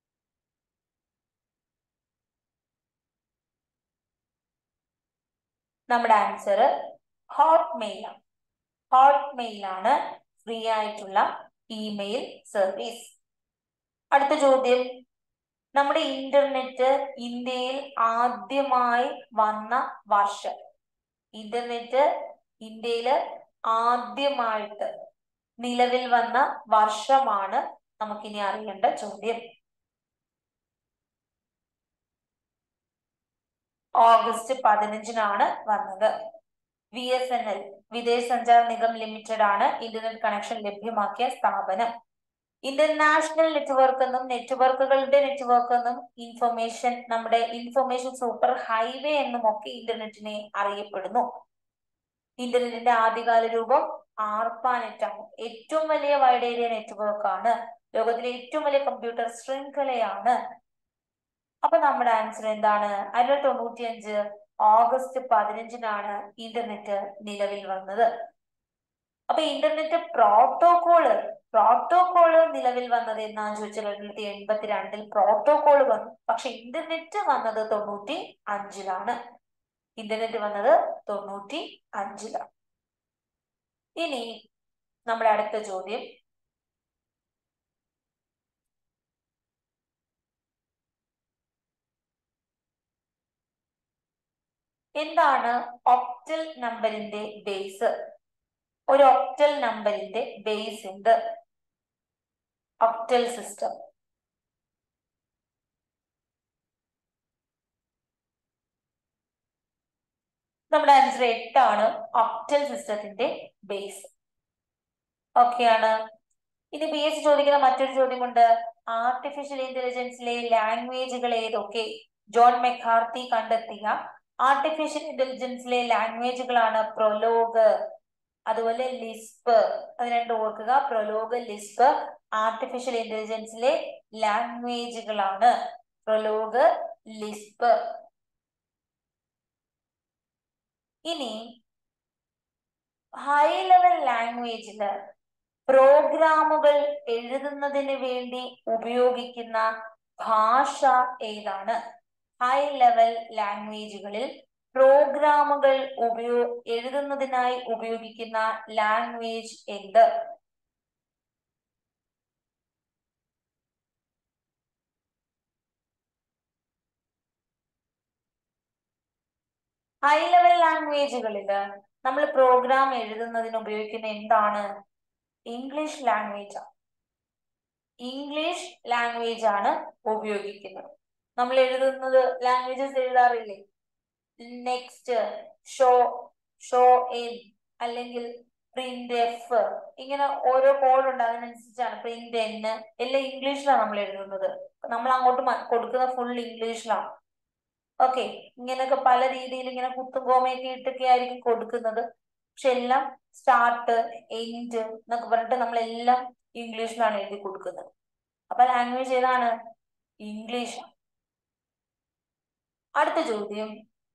നമ്മുടെ ആൻസർ ഹോട്ട്മെയിൽ ആണ് ഹോട്ട്മെയിൽ ആണ് ഫ്രീ ആയിട്ടുള്ള ഇമെയിൽ സർവീസ് അടുത്ത ചോദ്യം നമ്മുടെ ഇന്റർനെറ്റ് ഇന്ത്യയിൽ ആദ്യമായി വന്ന വർഷം ഇന്റർനെറ്റ് ഇന്ത്യയിൽ ആദ്യമായിട്ട് നിലവിൽ വന്ന വർഷമാണ് നമുക്കിനി അറിയേണ്ട ചോദ്യം ഓഗസ്റ്റ് പതിനഞ്ചിനാണ് വന്നത് V S N L Videsh Sanchar Nigam limited ആണ് ഇന്റർനെറ്റ് കണക്ഷൻ ലഭ്യമാക്കിയ സ്ഥാപനം ഇന്റർനാഷണൽ നെറ്റ്വർക്ക് എന്നും നെറ്റ്വർക്കുകളുടെ നെറ്റ്വർക്ക് എന്നും ഇൻഫർമേഷൻ നമ്മുടെ ഇൻഫർമേഷൻ സൂപ്പർ ഹൈവേ എന്നും ഒക്കെ ഇന്റർനെറ്റിനെ അറിയപ്പെടുന്നു ഇന്റർനെറ്റിന്റെ ആദ്യകാല രൂപം ആർപ്പാനെറ്റ് ആണ് ഏറ്റവും വലിയ വൈഡ് ഏരിയ നെറ്റ്വർക്ക് ആണ് ലോകത്തിലെ ഏറ്റവും വലിയ കമ്പ്യൂട്ടർ ശൃംഖലയാണ് അപ്പൊ നമ്മുടെ ആൻസർ എന്താണ് ആയിരത്തി തൊണ്ണൂറ്റി അഞ്ച് ഓഗസ്റ്റ് പതിനഞ്ചിനാണ് ഇന്റർനെറ്റ് നിലവിൽ വന്നത് അപ്പൊ ഇന്റർനെറ്റ് പ്രോട്ടോകോള് പ്രോട്ടോകോള് നിലവിൽ വന്നത് എന്നാന്ന് ചോദിച്ചാൽ തൊള്ളായിരത്തി എൺപത്തിരണ്ടിൽ പ്രോട്ടോകോള് വന്നു പക്ഷെ ഇന്റർനെറ്റ് വന്നത് തൊണ്ണൂറ്റി അഞ്ചിലാണ് ഇന്റർനെറ്റ് വന്നത് തൊണ്ണൂറ്റി അഞ്ചിലാണ് ഇനി നമ്മുടെ അടുത്ത ചോദ്യം എന്താണ് ഒക്ടൽ നമ്പറിന്റെ ബേസ് ഒരു ഒക്ടൽ നമ്പറിന്റെ ബേസ് ഉണ്ട് ഒക്ടൽ സിസ്റ്റം നമ്മുടെ ആൻസർ എട്ടാണ് ഒക്ടൽ സിസ്റ്റത്തിന്റെ ബേസ് ഓക്കെയാണ് ഇനി ബി എസ് ചോദിക്കുന്ന മറ്റൊരു ചോദ്യമുണ്ട് ആർട്ടിഫിഷ്യൽ ഇന്റലിജൻസിലെ ലാംഗ്വേജുകൾ ഏതൊക്കെ ജോൺ മെക്കാർത്തി കണ്ടെത്തിയ ആർട്ടിഫിഷ്യൽ ഇന്റലിജൻസിലെ ലാംഗ്വേജുകളാണ് പ്രൊലോഗ് അതുപോലെ ലിസ്പ് അത് രണ്ട് ഓർക്കുക പ്രൊലോഗ് ലിസ്പ് ആർട്ടിഫിഷ്യൽ ഇന്റലിജൻസിലെ ലാംഗ്വേജുകളാണ് പ്രൊലോഗ് ലിസ്പ് ഇനി ഹൈ ലെവൽ ലാംഗ്വേജില് പ്രോഗ്രാമുകൾ എഴുതുന്നതിന് വേണ്ടി ഉപയോഗിക്കുന്ന ഭാഷ ഏതാണ് ഹൈ ലെവൽ ലാംഗ്വേജുകളിൽ പ്രോഗ്രാമുകൾ ഉപയോ എഴുതുന്നതിനായി ഉപയോഗിക്കുന്ന ലാംഗ്വേജ് എന്ത് ഹൈ ലെവൽ ലാംഗ്വേജുകളിൽ നമ്മൾ പ്രോഗ്രാം എഴുതുന്നതിന് ഉപയോഗിക്കുന്ന എന്താണ് ഇംഗ്ലീഷ് ലാംഗ്വേജ് ആണ് ഇംഗ്ലീഷ് ലാംഗ്വേജ് ആണ് ഉപയോഗിക്കുന്നത് നമ്മൾ എഴുതുന്നത് ലാംഗ്വേജസ് എഴുതാറില്ലേ നെക്സ്റ്റ് ഷോ ഷോ എൻ അല്ലെങ്കിൽ പ്രിന്റ് എഫ് ഇങ്ങനെ ഓരോ കോഡ് ഉണ്ട് അതിനനുസരിച്ചാണ് പ്രിന്റ് എൻ എല്ലാം ഇംഗ്ലീഷിലാണ് നമ്മൾ എഴുതുന്നത് നമ്മൾ അങ്ങോട്ട് കൊടുക്കുന്ന ഫുൾ ഇംഗ്ലീഷിലാണ് ഓക്കെ ഇങ്ങനെയൊക്കെ പല രീതിയിൽ ഇങ്ങനെ കുത്തും കോമയൊക്കെ ഇട്ടൊക്കെ ആയിരിക്കും കൊടുക്കുന്നത് പക്ഷെ എല്ലാം സ്റ്റാർട്ട് എൻഡ് എന്നൊക്കെ പറഞ്ഞിട്ട് നമ്മളെല്ലാം ഇംഗ്ലീഷിലാണ് എഴുതി കൊടുക്കുന്നത് അപ്പൊ ലാംഗ്വേജ് ഏതാണ് ഇംഗ്ലീഷ് അടുത്ത ചോദ്യം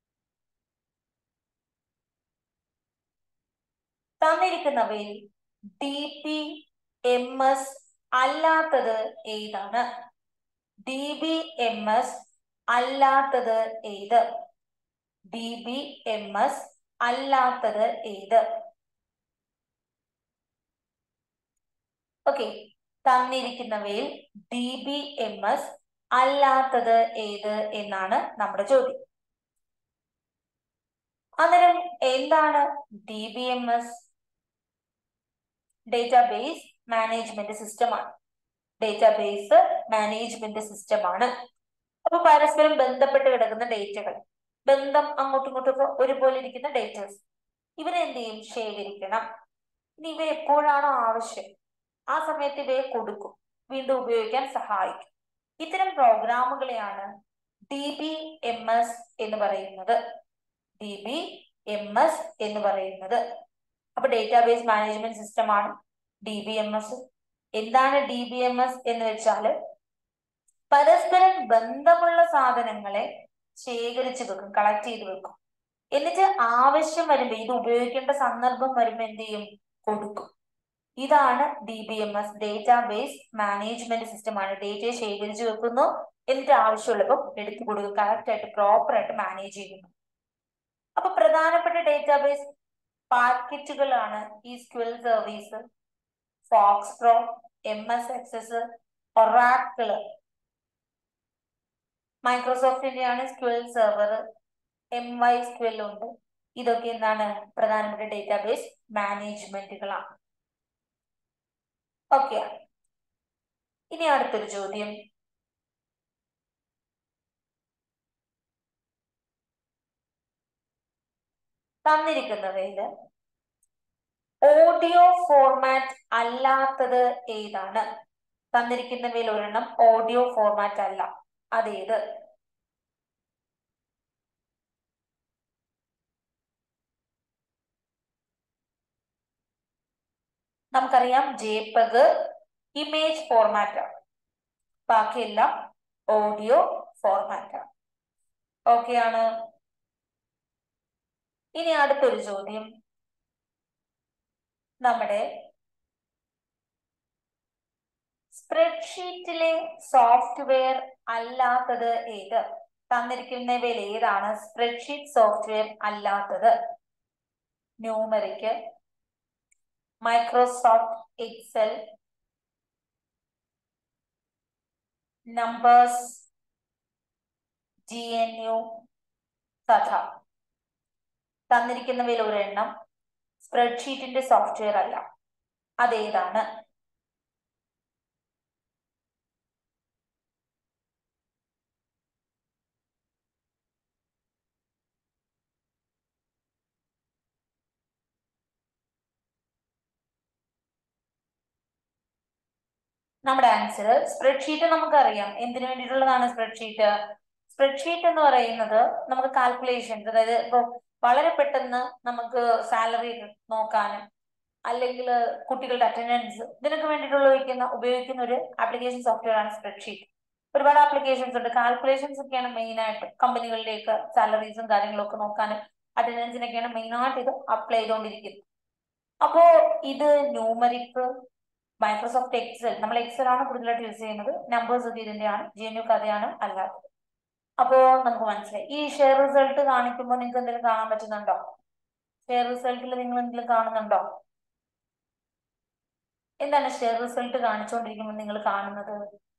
തന്നിരിക്കുന്നവയിൽ ഡി പി എം എസ് അല്ലാത്തത് ഏതാണ് ഡി ബി എം എസ് അല്ലാത്തത് ഏത് ഡി ബി എം എസ് അല്ലാത്തത് ഏത് ഓക്കെ തന്നിരിക്കുന്നവയിൽ ഡി ബി എം എസ് അല്ലാത്തത് ഏത് എന്നാണ് നമ്മുടെ ചോദ്യം അന്നേരം എന്താണ് D B M S database management സിസ്റ്റമാണ് ഡേറ്റാബേസ് മാനേജ്മെന്റ് സിസ്റ്റമാണ് അപ്പൊ പരസ്പരം ബന്ധപ്പെട്ട് കിടക്കുന്ന ഡേറ്റകൾ ബന്ധം അങ്ങോട്ടും ഇങ്ങോട്ടും ഒരുപോലെ ഇരിക്കുന്ന ഡേറ്റസ് ഇവരെ എന്ത് ചെയ്യും ശേഖരിക്കണം ഇനി ഇവ എപ്പോഴാണോ ആവശ്യം ആ സമയത്ത് ഇവയെ കൊടുക്കും വീണ്ടും ഉപയോഗിക്കാൻ സഹായിക്കും ഇത്തരം പ്രോഗ്രാമുകളെയാണ് ഡി ബി എം എസ് എന്ന് പറയുന്നത് ഡി ബി എം എസ് എന്ന് പറയുന്നത് അപ്പൊ ഡേറ്റാബേസ് മാനേജ്മെന്റ് സിസ്റ്റം ആണ് ഡി ബി എം എസ് എന്താണ് ഡി ബി എം എസ് എന്ന് വെച്ചാൽ പരസ്പരം ബന്ധമുള്ള സാധനങ്ങളെ ശേഖരിച്ചു വെക്കും കളക്ട് ചെയ്ത് വെക്കും എന്നിട്ട് ആവശ്യം വരുമ്പോ ഇത് ഉപയോഗിക്കേണ്ട സന്ദർഭം വരുമ്പോ എന്ത് ചെയ്യും കൊടുക്കും ഇതാണ് D B M S database management system ആണ് ഡേറ്റയെ ശേഖരിച്ചു വെക്കുന്നു എന്നിട്ട് ആവശ്യമുള്ളപ്പോൾ എടുത്തു കൊടുക്കും കറക്റ്റ് ആയിട്ട് പ്രോപ്പർ ആയിട്ട് മാനേജ് ചെയ്യുന്നു അപ്പൊ പ്രധാനപ്പെട്ട ഡേറ്റാബേസ് പാക്കറ്റുകളാണ് ഈ SQL service FoxPro M S access Oracle മൈക്രോസോഫ്റ്റിന്റെയാണ് SQL server M Y SQL ഉണ്ട് ഇതൊക്കെ എന്താണ് പ്രധാനപ്പെട്ട ഡേറ്റാബേസ് മാനേജ്മെന്റുകളാണ് ഓക്കെ ഇനി അടുത്തൊരു ചോദ്യം തന്നിരിക്കുന്നവയില് ഓഡിയോ ഫോർമാറ്റ് അല്ലാത്തത് ഏതാണ് തന്നിരിക്കുന്നവയിൽ ഒരെണ്ണം ഓഡിയോ ഫോർമാറ്റ് അല്ല അതേത് നമുക്കറിയാം ജെപഗ് ഇമേജ് ഫോർമാറ്റ് ആണ് ബാക്കിയെല്ലാം ഓഡിയോ ഫോർമാറ്റ് ആണ് ഓക്കെ ആണ് ഇനി അടുത്തൊരു ചോദ്യം നമ്മുടെ സ്പ്രെഡ്ഷീറ്റിലെ സോഫ്റ്റ്വെയർ അല്ലാത്തത് ഏത് തന്നിരിക്കുന്നവയിൽ ഏതാണ് സ്പ്രെഡ്ഷീറ്റ് സോഫ്റ്റ്വെയർ അല്ലാത്തത് Numeric Microsoft Excel Numbers G N U കഥ തന്നിരിക്കുന്നവയിൽ ഒരെണ്ണം സ്പ്രെഡ്ഷീറ്റിന്റെ സോഫ്റ്റ്വെയർ അല്ല അതേതാണ് നമ്മുടെ ആൻസർ സ്പ്രെഡ്ഷീറ്റ് നമുക്കറിയാം എന്തിനു വേണ്ടിയിട്ടുള്ളതാണ് സ്പ്രെഡ്ഷീറ്റ് സ്പ്രെഡ്ഷീറ്റ് എന്ന് പറയുന്നത് നമുക്ക് കാൽക്കുലേഷൻസ് അതായത് ഇപ്പോൾ വളരെ പെട്ടെന്ന് നമുക്ക് സാലറി നോക്കാനും അല്ലെങ്കിൽ കുട്ടികളുടെ അറ്റൻഡൻസ് ഇതിനൊക്കെ വേണ്ടിയിട്ടുള്ള ഉപയോഗിക്കുന്ന ഉപയോഗിക്കുന്ന ഒരു ആപ്ലിക്കേഷൻ സോഫ്റ്റ്വെയർ ആണ് സ്പ്രെഡ്ഷീറ്റ് ഒരുപാട് ആപ്ലിക്കേഷൻസ് ഉണ്ട് കാൽക്കുലേഷൻസ് ഒക്കെയാണ് മെയിൻ ആയിട്ട് കമ്പനികളിലേക്ക് സാലറീസും കാര്യങ്ങളും ഒക്കെ നോക്കാനും അറ്റൻഡൻസിനൊക്കെയാണ് മെയിൻ ആയിട്ട് ഇത് അപ്ലൈ ചെയ്തുകൊണ്ടിരിക്കുന്നത് അപ്പോ ഇത് ന്യൂമറിക് മൈക്രോസോഫ്റ്റ് എക്സൽ നമ്മൾ എക്സൽ ആണ് കൂടുതലായിട്ട് യൂസ് ചെയ്യുന്നത് നമ്പേഴ്സ് ഒക്കെ ഇതിന്റെയാണ് ജി എൻ യു കഥയാണ് അല്ലാത്തത് അപ്പോ നമുക്ക് മനസ്സിലായി ഈ ഷെയർ റിസൾട്ട് കാണിക്കുമ്പോൾ നിങ്ങൾക്ക് എന്തെങ്കിലും കാണാൻ പറ്റുന്നുണ്ടോ ഷെയർ റിസൾട്ടിൽ നിങ്ങൾ എന്തെങ്കിലും കാണുന്നുണ്ടോ എന്താണ് ഷെയർ റിസൾട്ട് കാണിച്ചുകൊണ്ടിരിക്കുമ്പോൾ നിങ്ങൾ കാണുന്നത്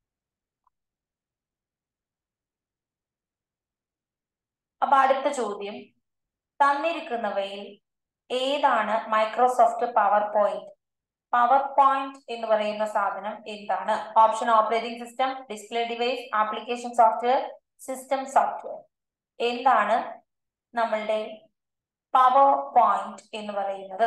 അപ്പൊ അടുത്ത ചോദ്യം തന്നിരിക്കുന്നവയിൽ ഏതാണ് Microsoft power point power point എന്ന് പറയുന്ന സാധനം എന്താണ് option operating system display device application software system software എന്താണ് നമ്മളുടെ പവർ പോയിന്റ് എന്ന് പറയുന്നത്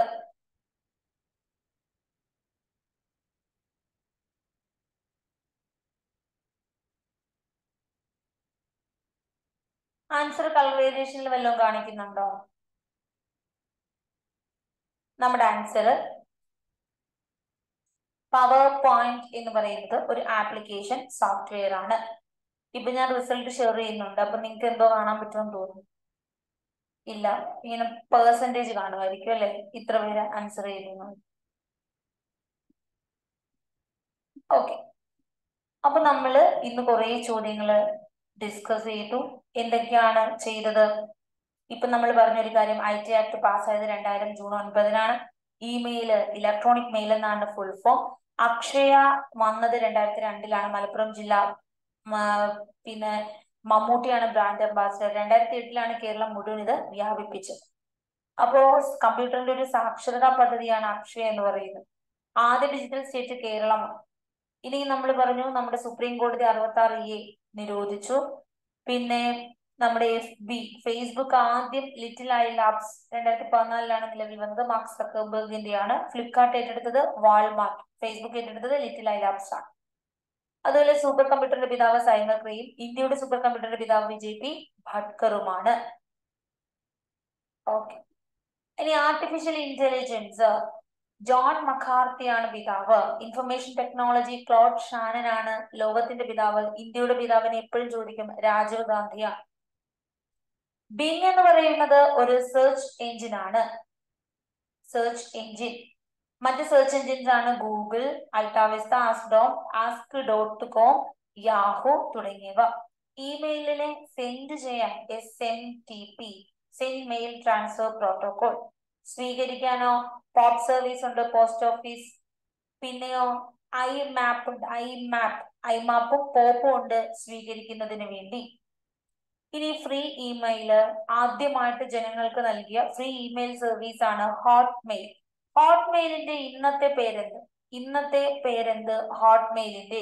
ആൻസർ കളർ വേരിയേഷനിൽ വല്ലതും കാണിക്കുന്നുണ്ടോ നമ്മുടെ ആൻസർ പവർ പോയിന്റ് എന്ന് പറയുന്നത് ഒരു ആപ്ലിക്കേഷൻ സോഫ്റ്റ്വെയർ ആണ് ഇപ്പൊ ഞാൻ റിസൾട്ട് ഷെയർ ചെയ്യുന്നുണ്ട് അപ്പൊ നിങ്ങൾക്ക് എന്തോ കാണാൻ പറ്റുമെന്ന് തോന്നുന്നു ഇല്ല ഇങ്ങനെ പേഴ്സൻറ്റേജ് കാണുമായിരിക്കും അല്ലെ ഇത്ര പേര് ആൻസർ ചെയ്യുന്നു ഓക്കെ അപ്പൊ നമ്മള് ഇന്ന് കുറെ ചോദ്യങ്ങള് ഡിസ്കസ് ചെയ്തു എന്തൊക്കെയാണ് ചെയ്തത് ഇപ്പൊ നമ്മൾ പറഞ്ഞൊരു കാര്യം ഐ ടി ആക്ട് പാസ്സായത് രണ്ടായിരം ജൂൺ ഒൻപതിനാണ് ഇമെയിൽ ഇലക്ട്രോണിക് മെയിൽ എന്നാണ് ഫുൾ ഫോം അക്ഷയ വന്നത് രണ്ടായിരത്തി രണ്ടിലാണ് മലപ്പുറം ജില്ല പിന്നെ മമ്മൂട്ടിയാണ് ബ്രാൻഡ് അംബാസിഡർ രണ്ടായിരത്തി എട്ടിലാണ് കേരളം മുഴുവൻ ഇത് വ്യാപിപ്പിച്ചത് അപ്പോ കമ്പ്യൂട്ടറിന്റെ ഒരു സാക്ഷരതാ പദ്ധതിയാണ് അക്ഷയ എന്ന് പറയുന്നത് ആദ്യ ഡിജിറ്റൽ സ്റ്റേറ്റ് കേരളമാണ് ഇനി നമ്മൾ പറഞ്ഞു നമ്മുടെ സുപ്രീം കോടതി അറുപത്തി ആറ് എ നിരോധിച്ചു പിന്നെ നമ്മുടെ എഫ് ബി ഫേസ്ബുക്ക് ആദ്യം ലിറ്റിൽ ഐ ലാബ്സ് രണ്ടായിരത്തി പതിനാലിലാണ് നിലവിൽ വന്നത് മാർക്ക് സക്കർബർഗിന്റെയാണ് ഫ്ലിപ്കാർട്ട് ഏറ്റെടുത്തത് വാൾമാർട്ട് ഫേസ്ബുക്ക് ഏറ്റെടുത്തത് ലിറ്റിൽ ഐ ലാബ്സ് ആണ് അതുപോലെ സൂപ്പർ കമ്പ്യൂട്ടറിന്റെ പിതാവ് സൈമർ ക്രെയും ഇന്ത്യയുടെ സൂപ്പർ കമ്പ്യൂട്ടറിന്റെ പിതാവ് വിജയ് പി ഭട്കറുമാണ് ഓക്കെ ഇനി ആർട്ടിഫിഷ്യൽ ഇന്റലിജൻസ് ജോൺ മക്കാർത്തിയാണ് പിതാവ് ഇൻഫർമേഷൻ ടെക്നോളജി ക്ലോഡ് ഷാനൻ ആണ് ലോകത്തിന്റെ പിതാവ് ഇന്ത്യയുടെ പിതാവിനെ എപ്പോഴും ചോദിക്കും രാജീവ് ഗാന്ധിയാണ് ബിങ് എന്ന് പറയുന്നത് ഒരു സെർച്ച് എഞ്ചിൻ ആണ് സെർച്ച് എഞ്ചിൻ മറ്റ് സെർച്ച് എഞ്ചിൻസ് ആണ് ഗൂഗിൾ അൾട്ടാവിസ്ത ആസ്ഡോം ആസ്ക് ഡോട്ട് കോം യാഹു തുടങ്ങിയവ ഇമെയിലിനെ സെൻഡ് ചെയ്യാൻ S M T P send mail transfer protocol സ്വീകരിക്കാനോ പോപ്പ് സർവീസ് ഉണ്ട് പോസ്റ്റ് ഓഫീസ് പിന്നെയോ ഐ മാപ്പ് ഉണ്ട് ഐ മാപ്പ് ഐ മാപ്പും പോപ്പും ഉണ്ട് സ്വീകരിക്കുന്നതിന് വേണ്ടി ഇനി ഫ്രീ ഇമെയില് ആദ്യമായിട്ട് ജനങ്ങൾക്ക് നൽകിയ ഫ്രീ ഇമെയിൽ സർവീസ് ആണ് ഹോട്ട്മെയിൽ ഹോട്ട്മെയിലിന്റെ ഇന്നത്തെ പേരെന്ത് ഇന്നത്തെ പേരെന്ത് ഹോട്ട്മെയിലിന്റെ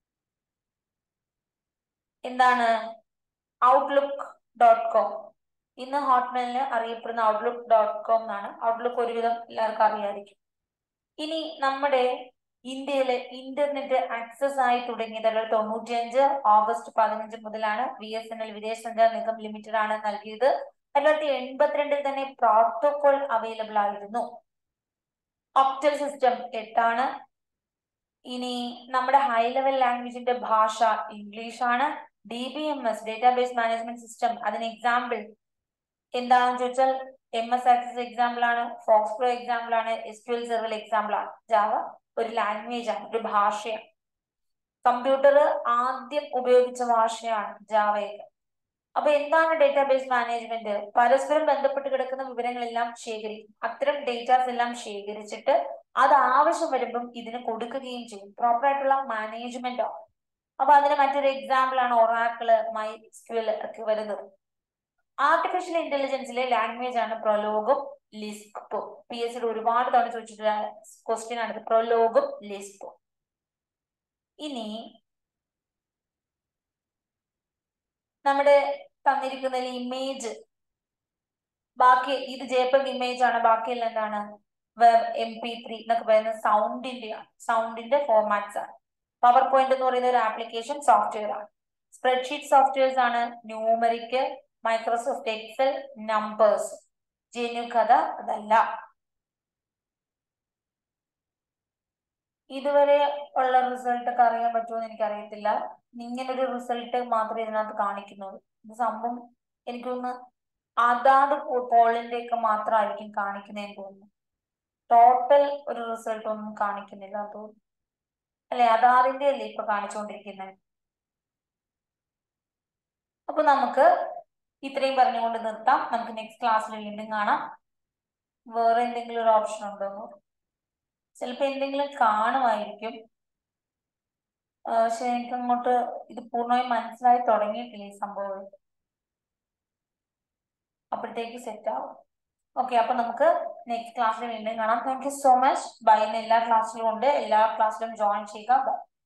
എന്താണ് ഔട്ട്ലുക്ക് ഡോട്ട് കോം ഇന്ന് ഹോട്ട്മെയിലിന് അറിയപ്പെടുന്ന ഔട്ട്ലുക്ക് ഡോട്ട് കോം എന്നാണ് ഔട്ട്ലുക്ക് ഒരുവിധം എല്ലാവർക്കും അറിയായിരിക്കും ഇനി നമ്മുടെ ഇന്ത്യയിലെ ഇന്റർനെറ്റ് ആക്സസ് ആയി തുടങ്ങിയത് തൊണ്ണൂറ്റിയഞ്ച് ഓഗസ്റ്റ് പതിനഞ്ച് മുതലാണ് ബി എസ് എൻ എൽ വിദേശ സഞ്ചാര നിഗം ലിമിറ്റഡ് ആണ് നൽകിയത് തൊള്ളായിരത്തി എൺപത്തിരണ്ടിൽ തന്നെ പ്രോട്ടോകോൾ അവൈലബിൾ ആയിരുന്നു ഒക്ടൽ സിസ്റ്റം എട്ടാണ് ഇനി നമ്മുടെ ഹൈ ലെവൽ ലാംഗ്വേജിന്റെ ഭാഷ ഇംഗ്ലീഷ് ആണ് D B M S database management system അതിന് എക്സാമ്പിൾ എന്താണെന്ന് ചോദിച്ചാൽ എം എസ് ആക്സസ് എക്സാമ്പിൾ ആണ് ഫോക്സ് പ്രോ എക്സാമ്പിൾ ആണ് S Q L server example ആണ് ജാവ ഒരു ലാംഗ്വേജ് ആണ് ഒരു ഭാഷയാണ് കമ്പ്യൂട്ടർ ആദ്യം ഉപയോഗിച്ച ഭാഷയാണ് ജാവയൊക്കെ അപ്പൊ എന്താണ് ഡേറ്റാബേസ് മാനേജ്മെന്റ് പരസ്പരം ബന്ധപ്പെട്ട് കിടക്കുന്ന വിവരങ്ങളെല്ലാം ശേഖരിക്കും അത്തരം ഡേറ്റാസ് എല്ലാം ശേഖരിച്ചിട്ട് അത് ആവശ്യം വരുമ്പം ഇതിന് കൊടുക്കുകയും ചെയ്യും പ്രോപ്പർ ആയിട്ടുള്ള മാനേജ്മെന്റ് ആണ് അപ്പൊ അതിന് മറ്റൊരു എക്സാമ്പിൾ ആണ് ഒറാക്കിള് മൈ സ്ക്യൂൽ ഒക്കെ വരുന്നത് ആർട്ടിഫിഷ്യൽ ഇന്റലിജൻസിലെ ലാംഗ്വേജ് ആണ് പ്രൊലോഗും ലിസ്പും പി എസ് സിയുടെ ഒരുപാട് തവണ ചോദിച്ചിട്ടുള്ള ക്വസ്റ്റ്യൻ ആണ് പ്രൊലോഗും ലിസ്പും ഇനി നമ്മുടെ തന്നിരിക്കുന്ന ഇമേജ് ബാക്കി ഇത് ജേപ്പഗ് ഇമേജ് ആണ് ബാക്കിയെല്ലാം എന്താണ് വെബ് എം പി ത്രീ എന്നൊക്കെ പറയുന്ന സൗണ്ടിന്റെ ആണ് സൗണ്ടിന്റെ ഫോർമാറ്റ്സ് ആണ് പവർ പോയിന്റ് എന്ന് പറയുന്ന ഒരു ആപ്ലിക്കേഷൻ സോഫ്റ്റ്വെയർ ആണ് സ്പ്രെഡ്ഷീറ്റ് സോഫ്റ്റ്വെയർസ് ആണ് Numeric Microsoft Excel Numbers GNU കഥ അതല്ല ഇതുവരെ ഉള്ള റിസൾട്ട് ഒക്കെ അറിയാൻ പറ്റുമോ എന്ന് എനിക്കറിയത്തില്ല ഇങ്ങനെ ഒരു റിസൾട്ട് മാത്രമേ ഇതിനകത്ത് കാണിക്കുന്നുള്ളൂ ഇത് സംഭവം എനിക്കൊന്ന് അതാത് പോളിന്റെ ഒക്കെ മാത്രമായിരിക്കും കാണിക്കുന്നതെന്ന് തോന്നുന്നു ടോട്ടൽ ഒരു റിസൾട്ട് ഒന്നും കാണിക്കുന്നില്ല തോന്നുന്നു അല്ലെ അതാറിന്റെ അല്ലേ ഇപ്പൊ കാണിച്ചുകൊണ്ടിരിക്കുന്നത് അപ്പൊ നമുക്ക് ഇത്രയും പറഞ്ഞുകൊണ്ട് നിർത്താം നമുക്ക് നെക്സ്റ്റ് ക്ലാസ്സിൽ വീണ്ടും കാണാം വേറെ എന്തെങ്കിലും ഒരു ഓപ്ഷൻ ഉണ്ടോ ചിലപ്പോ എന്തെങ്കിലും കാണുമായിരിക്കും പക്ഷെ എനിക്ക് അങ്ങോട്ട് ഇത് പൂർണ്ണമായും മനസ്സിലായി തുടങ്ങിയിട്ടില്ല ഈ സംഭവം അപ്പോഴത്തേക്ക് സെറ്റ് ആവും ഓക്കെ അപ്പൊ നമുക്ക് നെക്സ്റ്റ് ക്ലാസ്സിൽ വീണ്ടും കാണാം thank you so much bye എല്ലാ ക്ലാസ്സിലും ഉണ്ട് എല്ലാ ക്ലാസ്സിലും ജോയിൻ ചെയ്യുക